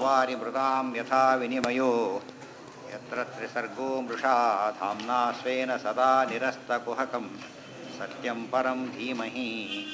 वारि मृगां यथा विनिमयो यत्र त्रिसर्गो मृषा धाम्ना स्वेन सदा निरस्तकुहकं सत्यं परं धीमहि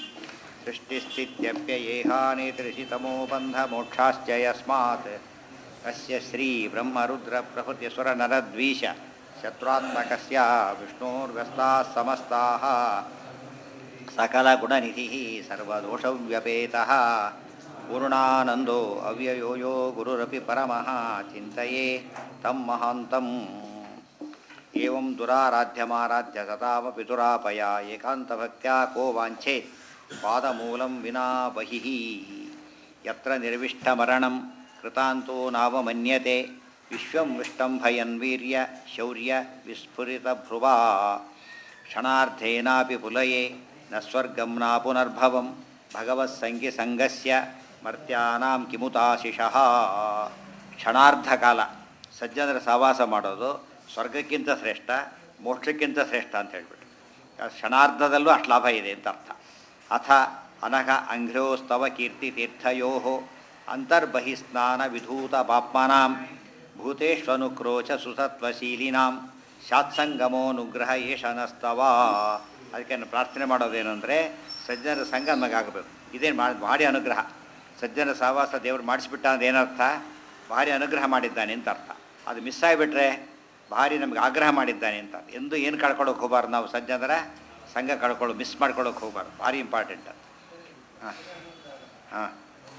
सृष्टिस्थित्यप्ययेहानित्रिशितमो बन्धमोक्षाश्च यस्मात् अस्य श्रीब्रह्मरुद्रप्रभृतिसुरनरद्वीष शत्रुत्मकस्य विष्णोर्व्यस्ताः समस्ताः सकलगुणनिधिः सर्वदोषव्यपेतः पूर्णानन्दो अव्ययो यो गुरुरपि परमः चिन्तये तं महान्तम् एवं दुराराध्यमाराध्य सतामपि दुरापया एकान्तभक्त्या को वाञ्छेत् पादमूलं विना बहिः यत्र निर्विष्टमरणं कृतान्तो नावमन्यते विश्वं विष्टम्भयन्वीर्य शौर्य विस्फुरितभ्रुवा क्षणार्धेनापि पुलये न स्वर्गं न पुनर्भवं भगवत्सङ्गिसङ्गस्य ಮರ್ತ್ಯಾನಾಂ ಕಿಮುತಾಶಿಷಃ ಕ್ಷಣಾರ್ಧ ಕಾಲ ಸಜ್ಜನರ ಸಹವಾಸ ಮಾಡೋದು ಸ್ವರ್ಗಕ್ಕಿಂತ ಶ್ರೇಷ್ಠ ಮೋಕ್ಷಕ್ಕಿಂತ ಶ್ರೇಷ್ಠ ಅಂತ ಹೇಳ್ಬಿಟ್ಟು ಆ ಕ್ಷಣಾರ್ಧದಲ್ಲೂ ಅಷ್ಟು ಲಾಭ ಇದೆ ಅಂತ ಅರ್ಥ ಅಥ ಅನಘ ಅಂಘ್ರೋಸ್ತವ ಕೀರ್ತಿ ತೀರ್ಥಯೋ ಅಂತರ್ಬಹಿಸ್ನಾನ ವಿಧೂತ ಪಾಪ್ಮನಾಂ ಭೂತೇಶ್ವನುಕ್ರೋಚ ಸುಸತ್ವಶೀಲಿನಾಂ ಶಾತ್ಸಂಗಮೋನುಗ್ರಹ ಏಷನಸ್ತವ ಅದಕ್ಕೆ ನಾನು ಪ್ರಾರ್ಥನೆ ಮಾಡೋದೇನು ಅಂದರೆ ಸಜ್ಜನರ ಸಂಘ ನಮಗಾಗಬೇಕು ಇದೇನು ಮಾಡಿ ಭಾರಿ ಅನುಗ್ರಹ ಸಜ್ಜನ ಸಹವಾಸ ದೇವರು ಮಾಡಿಸ್ಬಿಟ್ಟ ಅಂತ ಏನರ್ಥ ಭಾರಿ ಅನುಗ್ರಹ ಮಾಡಿದ್ದಾನೆ ಅಂತ ಅರ್ಥ ಅದು ಮಿಸ್ ಆಗಿಬಿಟ್ರೆ ಭಾರಿ ನಮ್ಗೆ ಆಗ್ರಹ ಮಾಡಿದ್ದಾನೆ ಅಂತ ಎಂದು ಏನು ಕಳ್ಕೊಳ್ಳೋಕೆ ಹೋಗ್ಬಾರ್ದು ನಾವು ಸಜ್ಜನರ ಸಂಘ ಕಳ್ಕೊಳ್ಳೋ ಮಿಸ್ ಮಾಡ್ಕೊಳ್ಳೋಕೆ ಹೋಗ್ಬಾರ್ದು ಭಾರಿ ಇಂಪಾರ್ಟೆಂಟ್ ಅದು ಹಾಂ ಹಾಂ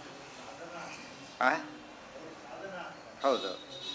ಹಾಂ ಹೌದು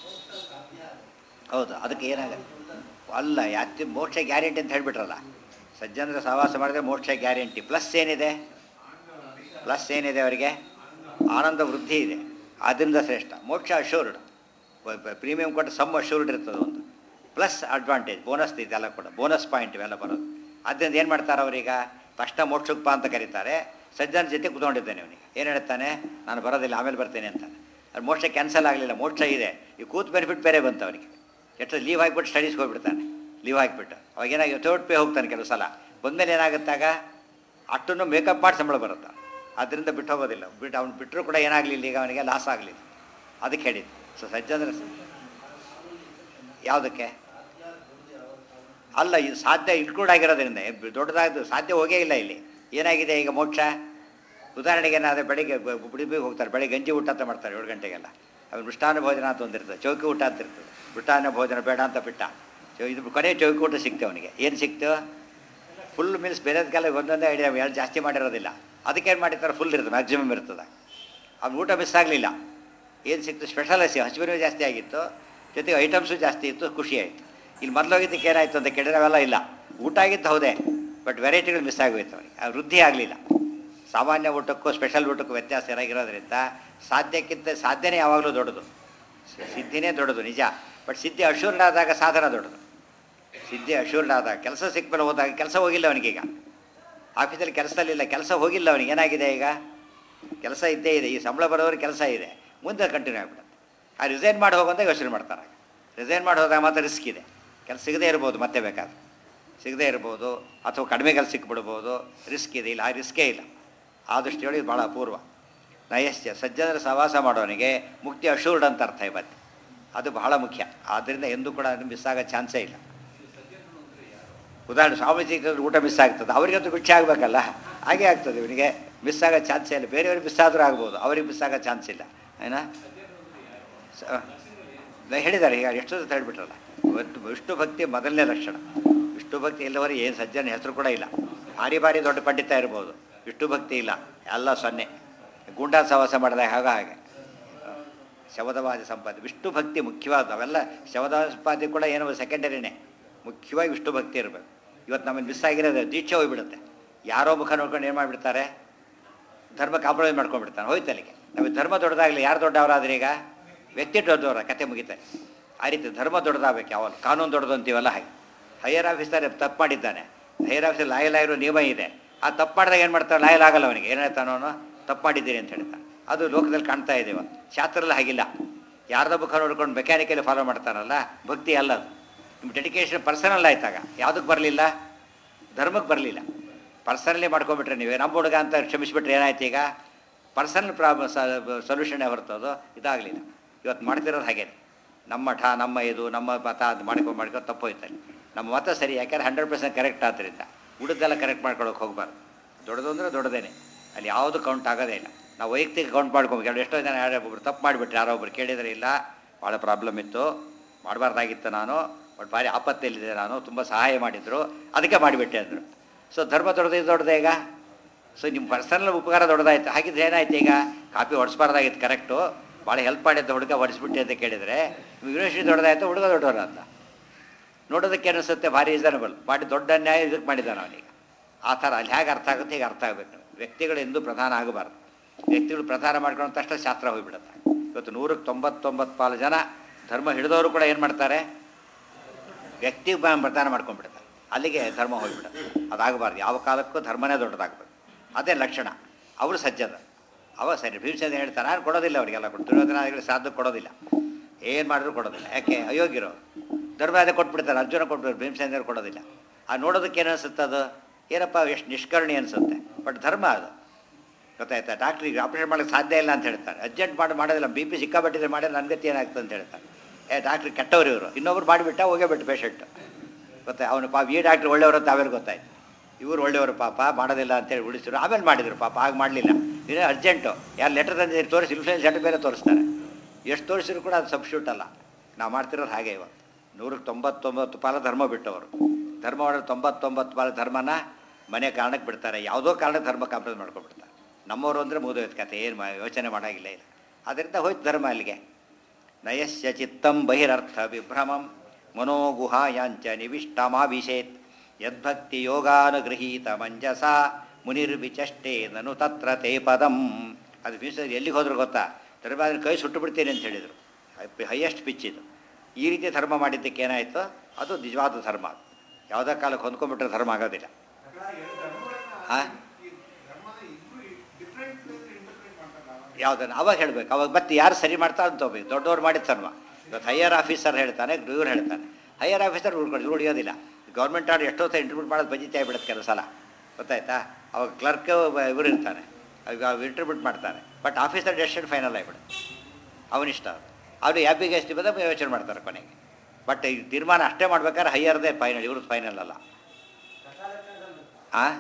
ಹೌದು ಅದಕ್ಕೆ ಏನಾಗಲ್ಲ ಅಲ್ಲ ಯಾಕೆ ಮೋಕ್ಷ ಗ್ಯಾರಂಟಿ ಅಂತ ಹೇಳ್ಬಿಟ್ರಲ್ಲ ಸಜ್ಜನರ ಸಹವಾಸ ಮಾಡಿದ್ರೆ ಮೋಕ್ಷ ಗ್ಯಾರಂಟಿ ಪ್ಲಸ್ ಏನಿದೆ ಪ್ಲಸ್ ಏನಿದೆ ಅವರಿಗೆ ಆನಂದ ವೃದ್ಧಿ ಇದೆ ಆದ್ದರಿಂದ ಶ್ರೇಷ್ಠ ಮೋಕ್ಷ ಅಶೂರ್ಡ್ ಪ್ರೀಮಿಯಂ ಕೊಟ್ಟು ಸಮ್ ಅಶೂರ್ಡ್ ಇರ್ತದೆ ಒಂದು ಪ್ಲಸ್ ಅಡ್ವಾಂಟೇಜ್ ಬೋನಸ್ ಇದೆಲ್ಲ ಕೂಡ ಬೋನಸ್ ಪಾಯಿಂಟ್ ಇವೆಲ್ಲ ಬರೋದು ಆದ್ದರಿಂದ ಏನು ಮಾಡ್ತಾರೆ ಅವರೀಗ ತಕ್ಷಣ ಮೋಕ್ಷಕ್ಕೆ ಅಂತ ಕರೀತಾರೆ ಸಜ್ಜನ ಜೊತೆ ಕೂತ್ಕೊಂಡಿದ್ದಾನೆ ಅವನಿಗೆ ಏನು ಹೇಳ್ತಾನೆ ನಾನು ಬರೋದಿಲ್ಲ ಆಮೇಲೆ ಬರ್ತೇನೆ ಅಂತಾನೆ ಅದು ಮೋಕ್ಷ ಕ್ಯಾನ್ಸಲ್ ಆಗಲಿಲ್ಲ ಮೋಕ್ಷ ಇದೆ ಈ ಕೂತ್ ಬೆನಿಫಿಟ್ ಬೇರೆ ಬಂತು ಅವನಿಗೆ ಎಷ್ಟು ಲೀವ್ ಹಾಕಿಬಿಟ್ಟು ಸ್ಟಡೀಸ್ಗೆ ಹೋಗ್ಬಿಡ್ತಾನೆ ಲೀವ್ ಹಾಕಿಬಿಟ್ಟು ಅವಾಗ ಏನಾಗಿ ಥರ್ಡ್ ಪೇ ಹೋಗ್ತಾನೆ ಕೆಲವು ಸಲ ಬಂದಮೇಲೆ ಏನಾಗುತ್ತಾಗ ಅಷ್ಟನ್ನು ಮೇಕಪ್ ಮಾಡಿ ಸಂಬಳ ಬರುತ್ತೆ ಅದರಿಂದ ಬಿಟ್ಟು ಹೋಗೋದಿಲ್ಲ ಬಿಟ್ಟು ಅವ್ನು ಬಿಟ್ಟರು ಕೂಡ ಏನಾಗಲಿಲ್ಲ ಈಗ ಅವನಿಗೆ ಲಾಸ್ ಆಗಲಿಲ್ಲ ಅದಕ್ಕೆ ಹೇಳಿದ್ದು ಸೊ ಸಜ್ಜಂದ್ರ ಯಾವುದಕ್ಕೆ ಅಲ್ಲ ಇದು ಸಾಧ್ಯ ಇನ್ಕ್ಲೂಡ್ ಆಗಿರೋದ್ರಿಂದ ದೊಡ್ಡದಾದ ಸಾಧ್ಯ ಹೋಗೇ ಇಲ್ಲ ಇಲ್ಲಿ ಏನಾಗಿದೆ ಈಗ ಮೋಕ್ಷ ಉದಾಹರಣೆಗೆ ಏನಾದರೆ ಬೆಳಿಗ್ಗೆ ಉಡುಪಿಗೆ ಹೋಗ್ತಾರೆ ಬೆಳಿಗ್ಗೆ ಗಂಜಿ ಊಟ ಅಂತ ಮಾಡ್ತಾರೆ ಏಳು ಗಂಟೆಗೆಲ್ಲ ಅವ್ರು ಮೃಷ್ಟಾನ್ನ ಭೋಜನ ಅಂತ ಒಂದಿರ್ತದೆ ಚೌಕಿ ಊಟ ಅಂತ ಇರ್ತದೆ ಮೃಷ್ಟಾನ್ನ ಭೋಜನ ಬೇಡ ಅಂತ ಬಿಟ್ಟ ಚೌ ಇದು ಕೊನೆ ಚೌಕಿ ಊಟ ಸಿಕ್ತು ಅವನಿಗೆ ಏನು ಸಿಕ್ತು ಫುಲ್ ಮೀಲ್ಸ್ ಬೇರೆದಕ್ಕೆಲ್ಲ ಒಂದೊಂದೇ ಐಡಿಯಾ ಎರಡು ಜಾಸ್ತಿ ಮಾಡಿರೋದಿಲ್ಲ ಅದಕ್ಕೆ ಏನು ಮಾಡಿರ್ತಾರೆ ಫುಲ್ ಇರ್ತದೆ ಮ್ಯಾಕ್ಸಿಮಮ್ ಇರ್ತದೆ ಅವ್ನು ಊಟ ಮಿಸ್ ಆಗಲಿಲ್ಲ ಏನು ಸಿಕ್ತು ಸ್ಪೆಷಲ್ ಹಸಿ ಹಸಿವಿನೂ ಜಾಸ್ತಿ ಆಗಿತ್ತು ಜೊತೆಗೆ ಐಟಮ್ಸು ಜಾಸ್ತಿ ಇತ್ತು ಖುಷಿ ಆಯಿತು ಇಲ್ಲಿ ಮೊದಲೋಗಿದ್ದಕ್ಕೆ ಏನಾಯಿತು ಅಂತ ಕೇಳಿದ್ರೆ ಅವೆಲ್ಲ ಇಲ್ಲ ಊಟ ಆಗಿದ್ದು ಹೌದೇ ಬಟ್ ವೆರೈಟಿಗಳು ಮಿಸ್ ಆಗೋಯ್ತು ಅವನಿಗೆ ಆ ವೃದ್ಧಿ ಆಗಲಿಲ್ಲ ಸಾಮಾನ್ಯ ಊಟಕ್ಕೂ ಸ್ಪೆಷಲ್ ಊಟಕ್ಕೂ ವ್ಯತ್ಯಾಸ ಏನಾಗಿರೋದ್ರಿಂದ ಸಾಧ್ಯಕ್ಕಿಂತ ಸಾಧ್ಯನೇ ಯಾವಾಗಲೂ ದೊಡ್ಡದು ಸಿದ್ಧಿನೇ ದೊಡ್ಡದು ನಿಜ ಬಟ್ ಸಿದ್ಧಿ ಅಶೂರ್ಡ್ ಆದಾಗ ಸಾಧನ ದೊಡ್ಡದು ಸಿದ್ಧಿ ಅಶೂರ್ಡ್ ಆದಾಗ ಕೆಲಸ ಸಿಕ್ಮೇಲೆ ಹೋದಾಗ ಕೆಲಸ ಹೋಗಿಲ್ಲ ಅವನಿಗೀಗ ಆಫೀಸಲ್ಲಿ ಕೆಲಸದಲ್ಲಿಲ್ಲ ಕೆಲಸ ಹೋಗಿಲ್ಲ ಅವನಿಗೆ ಏನಾಗಿದೆ ಈಗ ಕೆಲಸ ಇದ್ದೇ ಇದೆ ಈ ಸಂಬಳ ಬರೋರಿಗೆ ಕೆಲಸ ಇದೆ ಮುಂದೆ ಕಂಟಿನ್ಯೂ ಆಗಿಬಿಡುತ್ತೆ ಆ ರಿಸೈನ್ ಮಾಡಿ ಹೋಗುವಂತ ಯೋಚನೆ ಮಾಡ್ತಾರೆ ರಿಸೈನ್ ಮಾಡಿ ಹೋದಾಗ ಮಾತ್ರ ರಿಸ್ಕ್ ಇದೆ ಕೆಲಸ ಸಿಗದೇ ಇರ್ಬೋದು ಮತ್ತೆ ಬೇಕಾದ್ರೆ ಸಿಗದೇ ಇರ್ಬೋದು ಅಥವಾ ಕಡಿಮೆ ಕೆಲಸ ಸಿಕ್ಬಿಡ್ಬೋದು ರಿಸ್ಕ್ ಇದೆ ಇಲ್ಲ ಆ ರಿಸ್ಕೇ ಇಲ್ಲ ಆ ದೃಷ್ಟಿಯೊಳಗೆ ಭಾಳ ಅಪೂರ್ವ ನಯಸ್ಯ ಸಜ್ಜನರ ಸಹವಾಸ ಮಾಡೋನಿಗೆ ಮುಕ್ತಿ ಅಶೂರ್ಡ್ ಅಂತ ಅರ್ಥ ಇವತ್ತು ಅದು ಬಹಳ ಮುಖ್ಯ ಆದ್ದರಿಂದ ಎಂದೂ ಕೂಡ ಮಿಸ್ ಆಗೋ ಚಾನ್ಸೇ ಇಲ್ಲ ಉದಾಹರಣೆ ಸ್ವಾಮೀಜಿ ಊಟ ಮಿಸ್ ಆಗ್ತದೆ ಅವರಿಗಂತೂ ಭಿಕ್ಷೆ ಆಗಬೇಕಲ್ಲ ಹಾಗೆ ಆಗ್ತದೆ ಇವನಿಗೆ ಮಿಸ್ ಆಗೋ ಚಾನ್ಸೇ ಇಲ್ಲ ಬೇರೆಯವ್ರಿಗೆ ಮಿಸ್ ಆದರೂ ಆಗ್ಬೋದು ಅವ್ರಿಗೆ ಮಿಸ್ ಆಗೋ ಚಾನ್ಸ್ ಇಲ್ಲ ಏನ ಹೇಳಿದ್ದಾರೆ ಈಗ ಎಷ್ಟು ಸತ ಹೇಳ್ಬಿಟ್ರಲ್ಲ ಇವತ್ತು ವಿಷ್ಣು ಭಕ್ತಿ ಮೊದಲನೇ ಲಕ್ಷಣ ವಿಷ್ಣು ಭಕ್ತಿ ಎಲ್ಲವರೆಗೆ ಏನು ಸಜ್ಜನ ಹೆಸರು ಕೂಡ ಇಲ್ಲ ಭಾರಿ ಭಾರಿ ದೊಡ್ಡ ಪಂಡಿತ ಇರ್ಬೋದು ವಿಷ್ಣು ಭಕ್ತಿ ಇಲ್ಲ ಎಲ್ಲ ಸೊನ್ನೆ ಗೂಂಡಾ ಸಹವಾಸ ಮಾಡಿದಾಗ ಹಾಗ ಹಾಗೆ ಶವದವಾದಿ ಸಂಪಾದ್ಯ ವಿಷ್ಣು ಭಕ್ತಿ ಮುಖ್ಯವಾದ ಅವೆಲ್ಲ ಶವದವಾದಿ ಸಂಪಾದ್ಯ ಕೂಡ ಏನೋ ಸೆಕೆಂಡರಿನೇ ಮುಖ್ಯವಾಗಿ ವಿಷ್ಣು ಭಕ್ತಿ ಇರಬೇಕು ಇವತ್ತು ನಮ್ಮನ್ನು ಮಿಸ್ ಆಗಿರೋದು ದೀಕ್ಷೆ ಹೋಗಿಬಿಡುತ್ತೆ ಯಾರೋ ಮುಖ ನೋಡ್ಕೊಂಡು ಏನು ಮಾಡಿಬಿಡ್ತಾರೆ ಧರ್ಮ ಕಾಂಪ್ರಮೈಸ್ ಮಾಡ್ಕೊಂಡ್ಬಿಡ್ತಾನೆ ಹೋಯ್ತು ಅಲ್ಲಿಗೆ ನಮಗೆ ಧರ್ಮ ದೊಡ್ಡದಾಗಲಿ ಯಾರು ದೊಡ್ಡವರಾದ್ರೆ ಈಗ ವ್ಯಕ್ತಿ ದೊಡ್ಡವರ ಕತೆ ಮುಗಿತಾರೆ ಆ ರೀತಿ ಧರ್ಮ ದೊಡ್ಡದಾಗಬೇಕು ಯಾವಾಗ ಕಾನೂನು ದೊಡ್ಡದು ಅಂತೀವಲ್ಲ ಹಾಗೆ ಹೈಯರ್ ಆಫೀಸರ್ ತಪ್ಪು ಮಾಡಿದ್ದಾನೆ ಹೈಯರ್ ಆಫೀಸರ್ ಲಾಯಲ್ ಆಗಿರೋ ನಿಯಮ ಇದೆ ಆ ತಪ್ಪು ಮಾಡಿದಾಗ ಏನು ಮಾಡ್ತಾರೆ ಲಾಯಲ್ ಆಗಲ್ಲ ಅವನಿಗೆ ಏನು ಹೇಳ್ತಾನೋ ಅವನು ತಪ್ಪು ಮಾಡಿದ್ದೀರಿ ಅಂತ ಹೇಳ್ತಾನೆ ಅದು ಲೋಕದಲ್ಲಿ ಕಾಣ್ತಾ ಇದ್ದೇವೆ ಶಾಸ್ತ್ರದಲ್ಲಿ ಹಾಗಿಲ್ಲ ಯಾರ್ದೋ ಮುಖ ನೋಡ್ಕೊಂಡು ಮೆಕ್ಯಾನಿಕಲಿ ಫಾಲೋ ಮಾಡ್ತಾರಲ್ಲ ಭಕ್ತಿ ಅಲ್ಲ ಅದು ನಿಮ್ಮ ಡೆಡಿಕೇಶನ್ ಪರ್ಸನಲ್ ಆಯ್ತಾಗ ಯಾವುದಕ್ಕೆ ಬರಲಿಲ್ಲ ಧರ್ಮಕ್ಕೆ ಬರಲಿಲ್ಲ ಪರ್ಸನಲಿ ಮಾಡ್ಕೊಂಬಿಟ್ರೆ ನೀವೇ ನಮ್ಮ ಹುಡುಗ ಅಂತ ಕ್ಷಮಿಸ್ಬಿಟ್ರೆ ಏನಾಯ್ತು ಈಗ ಪರ್ಸನಲ್ ಪ್ರಾಬ್ಲಮ್ ಸೊಲ್ಯೂಷನ್ನೇ ಹೊರತದು ಇದಾಗಲಿಲ್ಲ ಇವತ್ತು ಮಾಡ್ತಿರೋದು ಹಾಗೆ ನಮ್ಮ ಮಠ ನಮ್ಮ ಇದು ನಮ್ಮ ಮತ ಅದು ಮಾಡ್ಕೊಂಡು ಮಾಡ್ಕೊಂಡು ತಪ್ಪೋಯ್ತಲ್ಲಿ ನಮ್ಮ ಮತ ಸರಿ ಯಾಕಂದ್ರೆ ಹಂಡ್ರೆಡ್ ಪರ್ಸೆಂಟ್ ಕರೆಕ್ಟ್ ಆದ್ದರಿಂದ ಉಳಿದೆಲ್ಲ ಕರೆಕ್ಟ್ ಮಾಡ್ಕೊಳಕ್ಕೆ ಹೋಗ್ಬಾರ್ದು ದೊಡ್ಡದು ಅಂದರೆ ದೊಡ್ಡದೇನೆ ಅಲ್ಲಿ ಯಾವುದು ಕೌಂಟ್ ಆಗೋದೇ ಇಲ್ಲ ನಾವು ವೈಯಕ್ತಿಕ ಕೌಂಟ್ ಮಾಡ್ಕೊಬೇಕು ಎರಡು ಎಷ್ಟೋ ಜನ ಯಾರೋ ಒಬ್ರು ತಪ್ಪು ಮಾಡಿಬಿಟ್ರೆ ಯಾರೋ ಒಬ್ರು ಕೇಳಿದರೆ ಇಲ್ಲ ಭಾಳ ಪ್ರಾಬ್ಲಮ್ ಇತ್ತು ಮಾಡಬಾರ್ದಾಗಿತ್ತು ನಾನು ಬಟ್ ಭಾರಿ ಆಪತ್ತಲ್ಲಿದ್ದೆ ನಾನು ತುಂಬ ಸಹಾಯ ಮಾಡಿದರು ಅದಕ್ಕೆ ಮಾಡಿಬಿಟ್ಟೆ ಅಂದರು ಸೊ ಧರ್ಮ ದೊಡ್ಡದು ಇದು ದೊಡ್ಡದೇ ಈಗ ಸೊ ನಿಮ್ಮ ಪರ್ಸನಲ್ ಉಪಕಾರ ದೊಡ್ಡದಾಯ್ತು ಹಾಗಿದ್ರೆ ಏನಾಯ್ತು ಈಗ ಕಾಪಿ ಹೊಡಿಸ್ಬಾರ್ದಾಗಿತ್ತು ಕರೆಕ್ಟು ಭಾಳ ಹೆಲ್ಪ್ ಮಾಡಿದ್ದ ಹುಡುಗ ಹೊಡಿಸ್ಬಿಟ್ಟೆ ಅಂತ ಕೇಳಿದರೆ ಯೂನಿವರ್ಸಿಟಿ ದೊಡ್ಡದಾಯ್ತು ಹುಡುಗ ದೊಡ್ಡವರು ಅಂತ ನೋಡೋದಕ್ಕೆ ಅನಿಸುತ್ತೆ ಭಾರಿ ರೀಸನಬಲ್ ಮಾಡಿ ದೊಡ್ಡ ಅನ್ಯಾಯ ಇದಕ್ಕೆ ಮಾಡಿದ್ದಾನೆ ಅವನಿಗೆ ಆ ಥರ ಅಲ್ಲಿ ಹೇಗೆ ಅರ್ಥ ಆಗುತ್ತೆ ಹೀಗೆ ಅರ್ಥ ಆಗಬೇಕು ವ್ಯಕ್ತಿಗಳು ಎಂದೂ ಪ್ರಧಾನ ಆಗಬಾರ್ದು ವ್ಯಕ್ತಿಗಳು ಪ್ರಧಾನ ಮಾಡ್ಕೊಂಡ ತಕ್ಷಣ ಶಾಸ್ತ್ರ ಹೋಗಿಬಿಡುತ್ತೆ ಇವತ್ತು ನೂರಕ್ಕೆ ತೊಂಬತ್ತೊಂಬತ್ತು ಪಾಲು ಜನ ಧರ್ಮ ಹಿಡಿದವರು ಕೂಡ ಏನು ಮಾಡ್ತಾರೆ ವ್ಯಕ್ತಿ ಬ- ಪ್ರಧಾನ ಮಾಡ್ಕೊಂಡ್ಬಿಡ್ತಾರೆ ಅಲ್ಲಿಗೆ ಧರ್ಮ ಹೋಗಿಬಿಡುತ್ತೆ ಅದಾಗಬಾರ್ದು ಯಾವ ಕಾಲಕ್ಕೂ ಧರ್ಮನೇ ದೊಡ್ಡದಾಗಬೇಕು ಅದೇ ಲಕ್ಷಣ ಅವರು ಸಜ್ಜದ ಅವ ಸರಿ ಭೀಮಸೇನ ಹೇಳ್ತಾನೆ ನಾನು ಕೊಡೋದಿಲ್ಲ ಅವರಿಗೆಲ್ಲ ಕೊಟ್ಟು ದುರ್ಯೋಧನ ಸಾಧ್ಯ ಕೊಡೋದಿಲ್ಲ ಏನು ಮಾಡಿದ್ರು ಕೊಡೋದಿಲ್ಲ ಯಾಕೆ ಅಯೋಗ್ಯರು ಧರ್ಮ ಅದೇ ಕೊಟ್ಬಿಡ್ತಾರೆ ಅರ್ಜುನ ಕೊಟ್ಬಿಡ್ತಾರೆ ಭೀಮಸೇನರು ಕೊಡೋದಿಲ್ಲ ಆ ನೋಡೋದಕ್ಕೆ ಏನು ಅನಿಸುತ್ತೆ ಅದು ಏನಪ್ಪ ಎಷ್ಟು ನಿಷ್ಕರ್ಣಿ ಅನಿಸುತ್ತೆ ಬಟ್ ಧರ್ಮ ಅದು ಗೊತ್ತಾಯ್ತಾ ಡಾಕ್ಟ್ರಿಗೆ ಆಪ್ರೇಷನ್ ಮಾಡೋಕ್ಕೆ ಸಾಧ್ಯ ಇಲ್ಲ ಅಂತ ಹೇಳ್ತಾರೆ ಅರ್ಜೆಂಟ್ ಮಾಡಿ ಮಾಡೋದಿಲ್ಲ ಬಿ ಪಿ ಸಿಕ್ಕಾಬಿಟ್ಟಿದ್ರೆ ಮಾಡಿ ನನ್ನ ಗತಿ ಏನಾಗ್ತದೆ ಅಂತ ಹೇಳ್ತಾರೆ ಏ ಡಾಕ್ಟ್ರ್ ಕೆಟ್ಟವರು ಇವರು ಇನ್ನೊಬ್ರು ಮಾಡಿಬಿಟ್ಟ ಹೋಗೇ ಬಿಟ್ಟು ಪೇಷಂಟ್ ಗೊತ್ತಾ ಅವನು ಪಾಪ ಈ ಡಾಕ್ಟ್ರ್ ಒಳ್ಳೆಯವರು ಅಂತ ಆಮೇಲೆ ಗೊತ್ತಾಯ್ತು ಇವರು ಒಳ್ಳೆಯವರು ಪಾಪ ಮಾಡೋದಿಲ್ಲ ಅಂತೇಳಿ ಉಳಿಸಿದ್ರು ಆಮೇಲೆ ಮಾಡಿದ್ರು ಪಾಪ ಆಗ ಮಾಡಲಿಲ್ಲ ಇದೇ ಅರ್ಜೆಂಟು ಯಾರು ಲೆಟರ್ ತಂದಿದ್ದು ತೋರಿಸಿ ಇನ್ಫ್ಲೂಯೆನ್ಸ್ ಲೆಟರ್ ಬೇರೆ ತೋರಿಸ್ತಾರೆ ಎಷ್ಟು ತೋರಿಸಿದ್ರು ಕೂಡ ಅದು ಸಬ್ಸ್ಟ್ಯೂಟ್ ಅಲ್ಲ ನಾವು ಮಾಡ್ತಿರೋದು ಹಾಗೆ ಇವತ್ತು ನೂರಕ್ಕೆ ತೊಂಬತ್ತೊಂಬತ್ತು ಪಾಲ ಧರ್ಮ ಬಿಟ್ಟವರು ಧರ್ಮ ಮಾಡೋದು ತೊಂಬತ್ತೊಂಬತ್ತು ಪಾಲ ಧರ್ಮನ ಮನೆ ಕಾರಣಕ್ಕೆ ಬಿಡ್ತಾರೆ ಯಾವುದೋ ಕಾರಣಕ್ಕೆ ಧರ್ಮ ಕಾಂಪ್ರಮೈಸ್ ಮಾಡ್ಕೊಂಡ್ಬಿಡ್ತಾರೆ ನಮ್ಮವರು ಅಂದರೆ ಮುಗಿದೋಯ್ತು ಕತೆ ಏನು ಯೋಚನೆ ಮಾಡೋಂಗಿಲ್ಲ ಇಲ್ಲ ಅದರಿಂದ ಹೋಯ್ತು ಧರ್ಮ ಅಲ್ಲಿಗೆ ನಯಸ್ಯ ಚಿತ್ತಂ ಬಹಿರರ್ಥ ವಿಭ್ರಮಂ ಮನೋಗುಹಾಯಾಂಚ ನಿವಿಷ್ಟಮಾಭಿಷೇತ್ ಯದ್ಭಕ್ತಿ ಯೋಗಾನುಗೃಹೀತ ಮಂಜಸ ಮುನಿರ್ವಿಚಷ್ಟೇ ನನು ತತ್ರ ತೇ ಪದಂ ಅದು ಬೀಸ ಎಲ್ಲಿಗೆ ಹೋದ್ರು ಗೊತ್ತಾ ಧರ್ಮ ಕೈ ಸುಟ್ಟು ಬಿಡ್ತೇನೆ ಅಂತ ಹೇಳಿದರು ಹೈಯೆಸ್ಟ್ ಪಿಚ್ ಇದು ಈ ರೀತಿ ಧರ್ಮ ಮಾಡಿದ್ದಕ್ಕೆ ಏನಾಯಿತು ಅದು ನಿಜವಾದ ಧರ್ಮ ಅದು ಯಾವುದೇ ಕಾಲಕ್ಕೆ ಹೊಂದ್ಕೊಂಡ್ಬಿಟ್ರೆ ಧರ್ಮ ಆಗೋದಿಲ್ಲ ಹಾಂ ಯಾವುದನ್ನು ಅವಾಗ ಹೇಳಬೇಕು ಅವಾಗ ಮತ್ತೆ ಯಾರು ಸರಿ ಮಾಡ್ತಾರೆ ಅಂತ ಹೋಗ್ಬೇಕು ದೊಡ್ಡವ್ರು ಮಾಡಿದ ಧರ್ಮ ಇವತ್ತು ಹೈಯರ್ ಆಫೀಸರ್ ಹೇಳ್ತಾನೆ ಇವ್ರು ಹೇಳ್ತಾನೆ ಹೈಯರ್ ಆಫೀಸರ್ ಉಳ್ಕೊಂಡು ಇವ್ರು ಉಳಿಯೋದಿಲ್ಲ ಗೌರ್ಮೆಂಟ್ ಆರ್ಡರ್ ಎಷ್ಟೋ ಸಲ ಇಂಟರ್ವ್ಯೂಟ್ ಮಾಡೋದು ಬಜಿತೆ ಆಗಿಬಿಡುತ್ತೆ ಕೆಲವು ಸಲ ಗೊತ್ತಾಯ್ತಾ ಅವಾಗ ಕ್ಲರ್ಕ್ ಇವರು ಇರ್ತಾನೆ ಇಂಟರ್ವ್ಯೂಟ್ ಮಾಡ್ತಾನೆ ಬಟ್ ಆಫೀಸರ್ ಡೆಸಿಷನ್ ಫೈನಲ್ ಆಗಿಬಿಡುತ್ತೆ ಅವನಿಷ್ಟ ಅವರು ಯಾಪಿಗೆ ಎಷ್ಟು ಬಂದ ಯೋಚನೆ ಮಾಡ್ತಾರೆ ಕೊನೆಗೆ ಬಟ್ ಈ ತೀರ್ಮಾನ ಅಷ್ಟೇ ಮಾಡ್ಬೇಕಾದ್ರೆ ಹೈಯರ್ದೇ ಫೈನಲ್ ಇವ್ರದ್ದು ಫೈನಲ್ ಅಲ್ಲ ಆ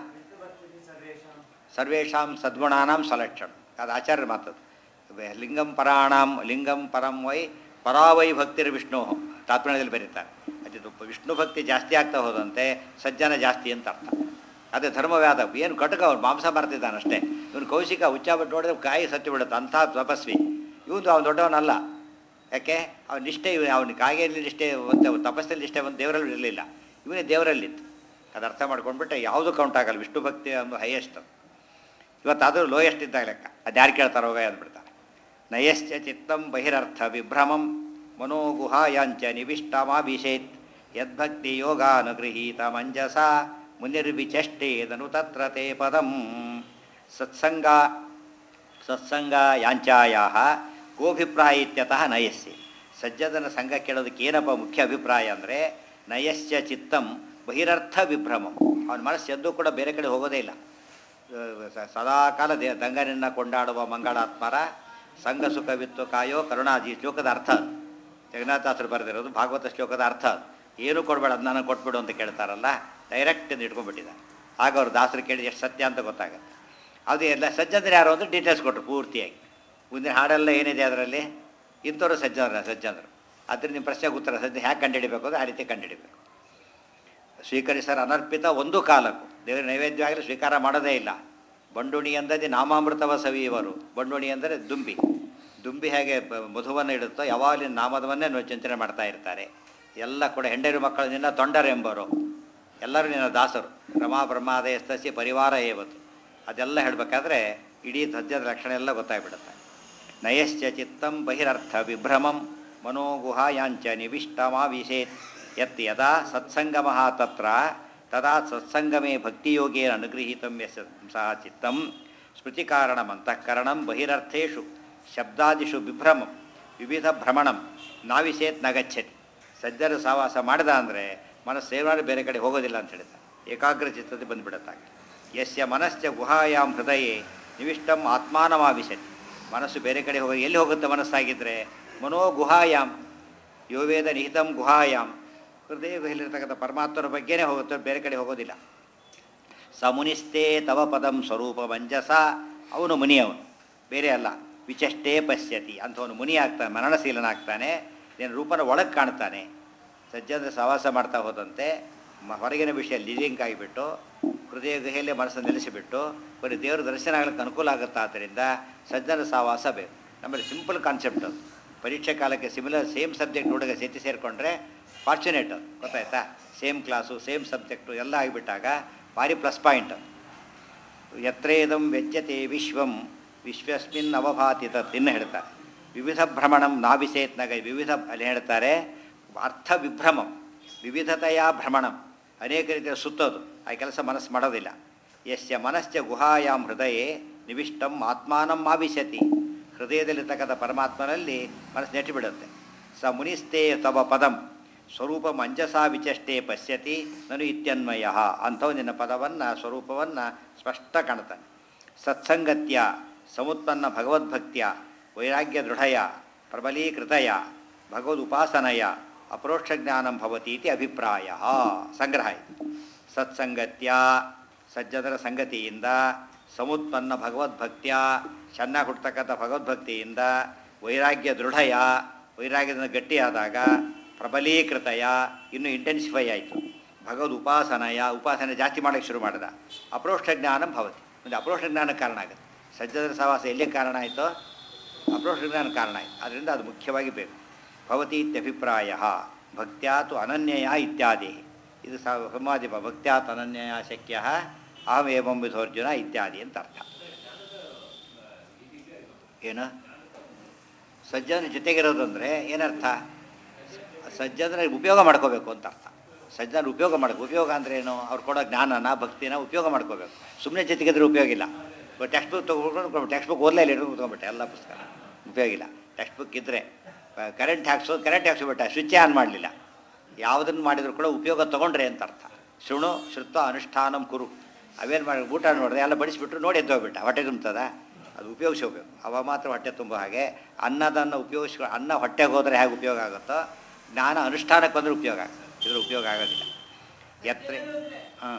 ಸರ್ವೇಷಾಂ ಸದ್ಗುಣಾನಾಂ ಸಲಕ್ಷಣ ಅದು ಆಚಾರ್ಯರ ಮಾತದು ಲಿಂಗಂ ಪರಾಣಾಂ ಲಿಂಗಂ ಪರಂ ವೈ ಪರಾವೈ ಭಕ್ತಿರ್ ವಿಷ್ಣು ತಾತ್ಪರ್ಯದಲ್ಲಿ ಬರೀತಾರೆ ಅದು ವಿಷ್ಣು ಭಕ್ತಿ ಜಾಸ್ತಿ ಆಗ್ತಾ ಹೋದಂತೆ ಸಜ್ಜನ ಜಾಸ್ತಿ ಅಂತ ಅರ್ಥ ಅದೇ ಧರ್ಮವ್ಯಾದ ಏನು ಕಟಕ ಅವ್ನು ಮಾಂಸ ಮಾರ್ತಿದ್ದಾನೆ ಅಷ್ಟೇ ಇವನು ಕೌಶಿಕ ಹುಚ್ಚಾಬಿಟ್ಟು ನೋಡಿದ್ರೆ ಕಾಯಿ ಸತ್ತಿ ಬಿಡುತ್ತೆ ಅಂಥ ತಪಸ್ವಿ ಇವನು ಅವನು ದೊಡ್ಡವನಲ್ಲ ಯಾಕೆ ಅವನ ನಿಷ್ಠೆ ಅವನ ಕಾಯಿಯಲ್ಲಿ ನಿಷ್ಠೆ ಒಂದು ತಪಸ್ಸಲ್ಲಿ ನಿಷ್ಠೆ ಒಂದು ದೇವರಲ್ಲಿ ಇರಲಿಲ್ಲ ಇವನೇ ದೇವರಲ್ಲಿತ್ತು ಅದು ಅರ್ಥ ಮಾಡ್ಕೊಂಡ್ಬಿಟ್ಟೆ ಯಾವುದು ಕೌಂಟ್ ಆಗಲ್ಲ ವಿಷ್ಣು ಭಕ್ತಿ ಒಂದು ಹೈಯೆಸ್ಟ್ ಇವತ್ತು ಅದು ಲೋಯೆಸ್ಟ್ ಇದ್ದಾಗ ಲೆಕ್ಕ ಅದು ಯಾರು ಕೇಳ್ತಾರೋ ಹೋಗ ಅಂದ್ಬಿಡ್ತಾರೆ ನಯಶ್ಚ ಚಿತ್ತಂ ಬಹಿರರ್ಥ ವಿಭ್ರಮಂ ಮನೋಗುಹಾಯಾಂಚ ನಿವಿಷ್ಟಮಾಭಿಷೇತ್ ಯದ್ಭಕ್ತಿ ಯೋಗಾನುಗೃಹೀತ ಮಂಜಸ ಮುನಿರ್ವಿಚಷ್ಟೇದನು ತತ್ರ ತೇ ಪದಂ ಸತ್ಸಂಗ ಸತ್ಸಂಗ ಯಾಂಚಾಯ ಗೋಭಿಪ್ರಾಯ ಇತ್ಯತಃ ನಯಸ್ಸಿ ಸಜ್ಜದನ ಸಂಘ ಕೇಳೋದಕ್ಕೆ ಏನಪ್ಪ ಮುಖ್ಯ ಅಭಿಪ್ರಾಯ ಅಂದರೆ ನಯಸ್ಯ ಚಿತ್ತಂ ಬಹಿರರ್ಥ ವಿಭ್ರಮಂ ಅವನ ಮನಸ್ಸು ಎದ್ದು ಕೂಡ ಬೇರೆ ಕಡೆ ಹೋಗೋದೇ ಇಲ್ಲ ಸ- ಸದಾಕಾಲ ದೇ ದಂಗನನ್ನು ಕೊಂಡಾಡುವ ಮಂಗಳಾತ್ಮರ ಸಂಘ ಸುಖವಿತ್ತು ಕಾಯೋ ಕರುಣಾಜಿ ಶ್ಲೋಕದ ಅರ್ಥ ಅದು. ಜಗನ್ನಾಥಾಸರು ಬರೆದಿರೋದು ಭಾಗವತ ಶ್ಲೋಕದ ಅರ್ಥ ಅದು. ಏನು ಕೊಡಬೇಡ ಅದು ನನಗೆ ಕೊಟ್ಬಿಡು ಅಂತ ಕೇಳ್ತಾರಲ್ಲ ಡೈರೆಕ್ಟ್ ಅಂತ ಇಟ್ಕೊಂಡ್ಬಿಟ್ಟಿದ್ದಾರೆ ಆಗ ಅವ್ರು ದಾಸರು ಕೇಳಿದ ಎಷ್ಟು ಸತ್ಯ ಅಂತ ಗೊತ್ತಾಗುತ್ತೆ ಅದು ಎಲ್ಲ ಸಜ್ಜಂದ್ರೆ ಯಾರು ಅಂದ್ರೆ ಡೀಟೇಲ್ಸ್ ಕೊಟ್ಟರು ಪೂರ್ತಿಯಾಗಿ ಮುಂದಿನ ಹಾಡೆಲ್ಲ ಏನಿದೆ ಅದರಲ್ಲಿ ಇಂಥವ್ರು ಸಜ್ಜನರ ಸಜ್ಜನರು ಅದ್ರ ನಿಮ್ಮ ಪ್ರಶ್ನೆಗೆ ಉತ್ತರ ಸಜ್ಜ ಹ್ಯಾಗೆ ಕಂಡುಹಿಡಿಬೇಕು ಅದು ಆ ರೀತಿ ಕಂಡುಹಿಡಿಬೇಕು ಸ್ವೀಕರಿಸರ ಅನರ್ಪಿತ ಒಂದು ಕಾಲಕ್ಕೂ ದೇವರ ನೈವೇದ್ಯ ಆಗಲಿ ಸ್ವೀಕಾರ ಮಾಡೋದೇ ಇಲ್ಲ ಬಂಡುಣಿ ಎಂದದಿ ನಾಮಾಮೃತವ ಸವಿಯುವರು ಬಂಡುಣಿ ಅಂದರೆ ದುಂಬಿ ದುಂಬಿ ಹೇಗೆ ಬ- ಮಧುವನ್ನು ಇಡುತ್ತೋ ಯಾವಾಗಲೂ ನಾಮದವನ್ನೇ ನೋ ಚಿಂತನೆ ಮಾಡ್ತಾ ಇರ್ತಾರೆ ಎಲ್ಲ ಕೂಡ ಹೆಂಡರು ಮಕ್ಕಳು ನಿನ್ನ ತೊಂಡರೆಂಬರು ಎಲ್ಲರೂ ನಿನ್ನ ದಾಸರು ರಮಾ ಬ್ರಹ್ಮಾದಯ ಸ್ತಸ್ಯ ಪರಿವಾರ ಏವತ್ತು ಅದೆಲ್ಲ ಹೇಳಬೇಕಾದ್ರೆ ಇಡೀ ಸದ್ಯದ ಲಕ್ಷಣ ಎಲ್ಲ ಗೊತ್ತಾಗ್ಬಿಡುತ್ತೆ ನಯಶ್ಚ ಚಿತ್ತಂ ಬಹಿರರ್ಥ ವಿಭ್ರಮಂ ಮನೋಗುಹಾಯಾಂಚ ನಿವಿಷ್ಟಮಾವಿಶೇತ್ ಯತ್ ಯದಾ ಸತ್ಸಂಗಮಃ ತತ್ರ ತದಾ ಸತ್ಸಂಗಮೇ ಭಕ್ತಿಯೋಗೇನ ಅನುಗೃಹೀತಂ ಯಶ ಸಹ ಚಿತ್ತಂ ಸ್ಮೃತಿಕಾರಣಮಂತಃಕರಣಂ ಬಹಿರರ್ಥೇಷು ಶಬ್ದಾದಿಷು ವಿಭ್ರಮಂ ವಿವಿಧ ಭ್ರಮಣಂ ನಾವಿಶೇತ್ ನಗಚ್ಚತಿ ಸಜ್ಜರ ಸಹವಾಸ ಮಾಡಿದ ಅಂದರೆ ಮನಸ್ಸು ಸೇವನೆ ಬೇರೆ ಕಡೆ ಹೋಗೋದಿಲ್ಲ ಅಂತ ಹೇಳಿದ ಏಕಾಗ್ರ ಚಿತ್ತತೆ ಬಂದುಬಿಡುತ್ತಾಗ ಯಸ್ಯ ಮನಶ್ಚ ಗುಹಾಯಾಂ ಹೃದಯೇ ನಿವಿಷ್ಟಂ ಆತ್ಮಾನಮಾವಿಶತಿ ಮನಸ್ಸು ಬೇರೆ ಕಡೆ ಹೋಗಿ ಎಲ್ಲಿ ಹೋಗುತ್ತೆ ಮನಸ್ಸಾಗಿದ್ದರೆ ಮನೋ ಗುಹಾಯಾಮ್ ಯೋವೇದ ನಿಹಿತಂ ಗುಹಾಯಾಮ್ ಹೃದಯ ಗುಹೆಯಲ್ಲಿರ್ತಕ್ಕಂಥ ಪರಮಾತ್ಮನ ಬಗ್ಗೆನೇ ಹೋಗುತ್ತೆ ಬೇರೆ ಕಡೆ ಹೋಗೋದಿಲ್ಲ ಸ ಮುನಿಸ್ತೇ ತವ ಪದಂ ಸ್ವರೂಪ ಮಂಜಸ ಅವನು ಮುನಿ ಅವನು ಬೇರೆ ಅಲ್ಲ ವಿಚಷ್ಟೇ ಪಶ್ಯತಿ ಅಂಥವನು ಮುನಿ ಆಗ್ತಾನೆ ಮರಣಶೀಲನಾಗ್ತಾನೆ ನಿನ್ನ ರೂಪನ ಒಳಗೆ ಕಾಣ್ತಾನೆ ಸಜ್ಜನ ಸವಾಸ ಮಾಡ್ತಾ ಹೋದಂತೆ ಮ- ಹೊರಗಿನ ವಿಷಯ ಲಿಂಕ್ ಆಗಿಬಿಟ್ಟು ಹೃದಯ ಗುಹೆಯಲ್ಲೇ ಮನಸ್ಸನ್ನು ನೆಲೆಸಿಬಿಟ್ಟು ಬರೀ ದೇವರ ದರ್ಶನ ಆಗ್ಲಿಕ್ಕೆ ಅನುಕೂಲ ಆಗುತ್ತೆ ಆದ್ದರಿಂದ ಸಜ್ಜನ ಸಹವಾಸ ಬೇಕು ನಮ್ಮಲ್ಲಿ ಸಿಂಪಲ್ ಕಾನ್ಸೆಪ್ಟ್ ಅದು ಪರೀಕ್ಷೆ ಕಾಲಕ್ಕೆ ಸಿಮಿಲರ್ ಸೇಮ್ ಸಬ್ಜೆಕ್ಟ್ ಹುಡುಗ ಜೊತೆ ಸೇರಿಕೊಂಡ್ರೆ ಫಾರ್ಚುನೇಟ್ ಗೊತ್ತಾಯ್ತಾ ಸೇಮ್ ಕ್ಲಾಸು ಸೇಮ್ ಸಬ್ಜೆಕ್ಟು ಎಲ್ಲ ಆಗಿಬಿಟ್ಟಾಗ ಭಾರಿ ಪ್ಲಸ್ ಪಾಯಿಂಟ್ ಯತ್ರೇದಂ ವ್ಯಜ್ಯತೆ ವಿಶ್ವಂ ವಿಶ್ವಸ್ಮಿನ್ ಅವಭಾತಿ ತತ್ ಇನ್ನು ಹೇಳ್ತಾರೆ ವಿವಿಧ ಭ್ರಮಣಂ ನಾಭಿಸೇತ್ನಗ ವಿವಿಧ ಅಲ್ಲಿ ಹೇಳ್ತಾರೆ ಅರ್ಥ ವಿಭ್ರಮಂ ವಿವಿಧತೆಯ ಭ್ರಮಣಂ ಅನೇಕ ರೀತಿಯ ಸುತ್ತೋದು ಆ ಕೆಲಸ ಮನಸ್ಸು ಮಾಡೋದಿಲ್ಲ ಯಸ್ಯ ಮನಶ್ಚ ಗುಹಾಯಾಂ ಹೃದಯೇ ನಿವಿಷ್ಟಂ ಆತ್ಮಾನಂ ಆವಿಶತಿ ಹೃದಯದಲ್ಲಿರ್ತಕ್ಕಂಥ ಪರಮಾತ್ಮನಲ್ಲಿ ಮನಸ್ಸು ನೆಟ್ಟಿಬಿಡುತ್ತೆ ಸ ಮುನಿಸ್ತೇ ತವ ಪದಂ ಸ್ವರೂಪ ಮಂಜಸಾ ವಿಚಷ್ಟೇ ಪಶ್ಯತಿ ನನು ಇತ್ಯನ್ವಯ ಅಂಥವು ನಿನ್ನ ಪದವನ್ನು ಸ್ವರೂಪವನ್ನು ಸ್ಪಷ್ಟ ಕಾಣ್ತಾನೆ ಸತ್ಸಂಗತ್ಯ ಸಮುತ್ಪನ್ನ ಭಗವದ್ಭಕ್ತಿಯ ವೈರಾಗ್ಯ ದೃಢಯ ಪ್ರಬಲೀಕೃತಯ ಭಗವದುಪಾಸನಯ ಅಪರೋಕ್ಷ ಜ್ಞಾನಂ ಭವತಿ ಇತಿ ಅಭಿಪ್ರಾಯ ಸಂಗ್ರಹ ಇದು ಸತ್ಸಂಗತ್ಯ ಸಜ್ಜನರ ಸಂಗತಿಯಿಂದ ಸಮುತ್ಪನ್ನ ಭಗವದ್ಭಕ್ತಿಯ ಚೆನ್ನಾಗಿ ಹುಡ್ತಕ್ಕಂಥ ಭಗವದ್ಭಕ್ತಿಯಿಂದ ವೈರಾಗ್ಯ ದೃಢಯ ವೈರಾಗ್ಯದಿಂದ ಗಟ್ಟಿಯಾದಾಗ ಪ್ರಬಲೀಕೃತಯ ಇನ್ನೂ ಇಂಟೆನ್ಸಿಫೈ ಆಯಿತು ಭಗವದ್ ಉಪಾಸನಯ ಉಪಾಸನೆ ಜಾಸ್ತಿ ಮಾಡೋಕ್ಕೆ ಶುರು ಮಾಡಿದ ಅಪ್ರೋಷ್ಠ ಜ್ಞಾನ ಭವತಿ ಒಂದು ಅಪ್ರೋಷ್ಠ ಜ್ಞಾನಕ್ಕೆ ಕಾರಣ ಆಗುತ್ತೆ ಸಜ್ಜನರ ಸಹವಾಸ ಎಲ್ಲಿ ಕಾರಣ ಆಯಿತು ಅಪ್ರೋಷ್ಠ ಜ್ಞಾನ ಕಾರಣ ಆಯಿತು ಅದರಿಂದ ಅದು ಮುಖ್ಯವಾಗಿ ಬೇಕು ಭವತಿ ಇತ್ಯಭಿಪ್ರಾಯ ಭಕ್ತ್ಯಾತು ಅನನ್ಯಯ ಇತ್ಯಾದಿ ಇದು ಸ- ಸಮಾಧಿ ಭಕ್ತ್ಯಾತ್ ಅನನ್ಯಯ ಶಕ್ಯ ಅಹಮೇವಂ ವಿಧೋರ್ಜುನ ಇತ್ಯಾದಿ ಅಂತ ಅರ್ಥ ಏನು ಸಜ್ಜನ ಜೊತೆಗಿರೋದು ಅಂದರೆ ಏನರ್ಥ ಸಜ್ಜನರ ಉಪಯೋಗ ಮಾಡ್ಕೋಬೇಕು ಅಂತ ಅರ್ಥ ಸಜ್ಜನರು ಉಪಯೋಗ ಮಾಡಬೇಕು ಉಪಯೋಗ ಅಂದ್ರೆ ಏನು ಅವ್ರು ಕೊಡೋ ಜ್ಞಾನನ ಭಕ್ತಿನ ಉಪಯೋಗ ಮಾಡ್ಕೋಬೇಕು ಸುಮ್ಮನೆ ಜೊತೆಗಿದ್ರೆ ಉಪಯೋಗ ಇಲ್ಲ ಟೆಕ್ಸ್ಟ್ ಬುಕ್ ತೊಗೊಂಡು ಟೆಕ್ಸ್ಟ್ ಬುಕ್ ಓದಲೇ ಇಲ್ಲ ಹಿಡಿದು ಕೂತ್ಕೊಂಡ್ಬಿಟ್ಟೆ ಎಲ್ಲ ಪುಸ್ತಕ ಉಪಯೋಗ ಇಲ್ಲ ಟೆಕ್ಸ್ಟ್ ಬುಕ್ ಇದ್ದರೆ ಕರೆಂಟ್ ಹಾಕ್ಸೋದು ಕರೆಂಟ್ ಹಾಕ್ಸ್ಬಿಟ್ಟೆ ಸ್ವಿಚ್ಚೇ ಆನ್ ಮಾಡಲಿಲ್ಲ ಯಾವುದನ್ನು ಮಾಡಿದ್ರು ಕೂಡ ಉಪಯೋಗ ತೊಗೊಂಡ್ರೆ ಅಂತ ಅರ್ಥ ಶೃಣು ಶ್ರುತ್ವ ಅನುಷ್ಠಾನಂ ಕುರು ಅವೇನು ಮಾಡಿ ಊಟ ನೋಡಿದ್ರೆ ಎಲ್ಲ ಬಡಿಸ್ಬಿಟ್ರು ನೋಡಿ ಎದ್ದೋಗ್ಬಿಟ್ಟ ಹೊಟ್ಟೆ ತುಂಬುತ್ತದ ಅದು ಉಪಯೋಗಿಸ್ಕೋಬೇಕು ಅವ ಮಾತ್ರ ಹೊಟ್ಟೆ ತುಂಬ ಹಾಗೆ ಅನ್ನದನ್ನು ಉಪಯೋಗಿಸ್ಕೊ ಅನ್ನ ಹೊಟ್ಟೆಗೆ ಹೋದರೆ ಹೇಗೆ ಉಪಯೋಗ ಆಗುತ್ತೋ ಜ್ಞಾನ ಅನುಷ್ಠಾನಕ್ಕೆ ಬಂದರೆ ಉಪಯೋಗ ಆಗುತ್ತೆ ಇದ್ರ ಉಪಯೋಗ ಆಗೋದಿಲ್ಲ ಎತ್ರೆ ಹಾಂ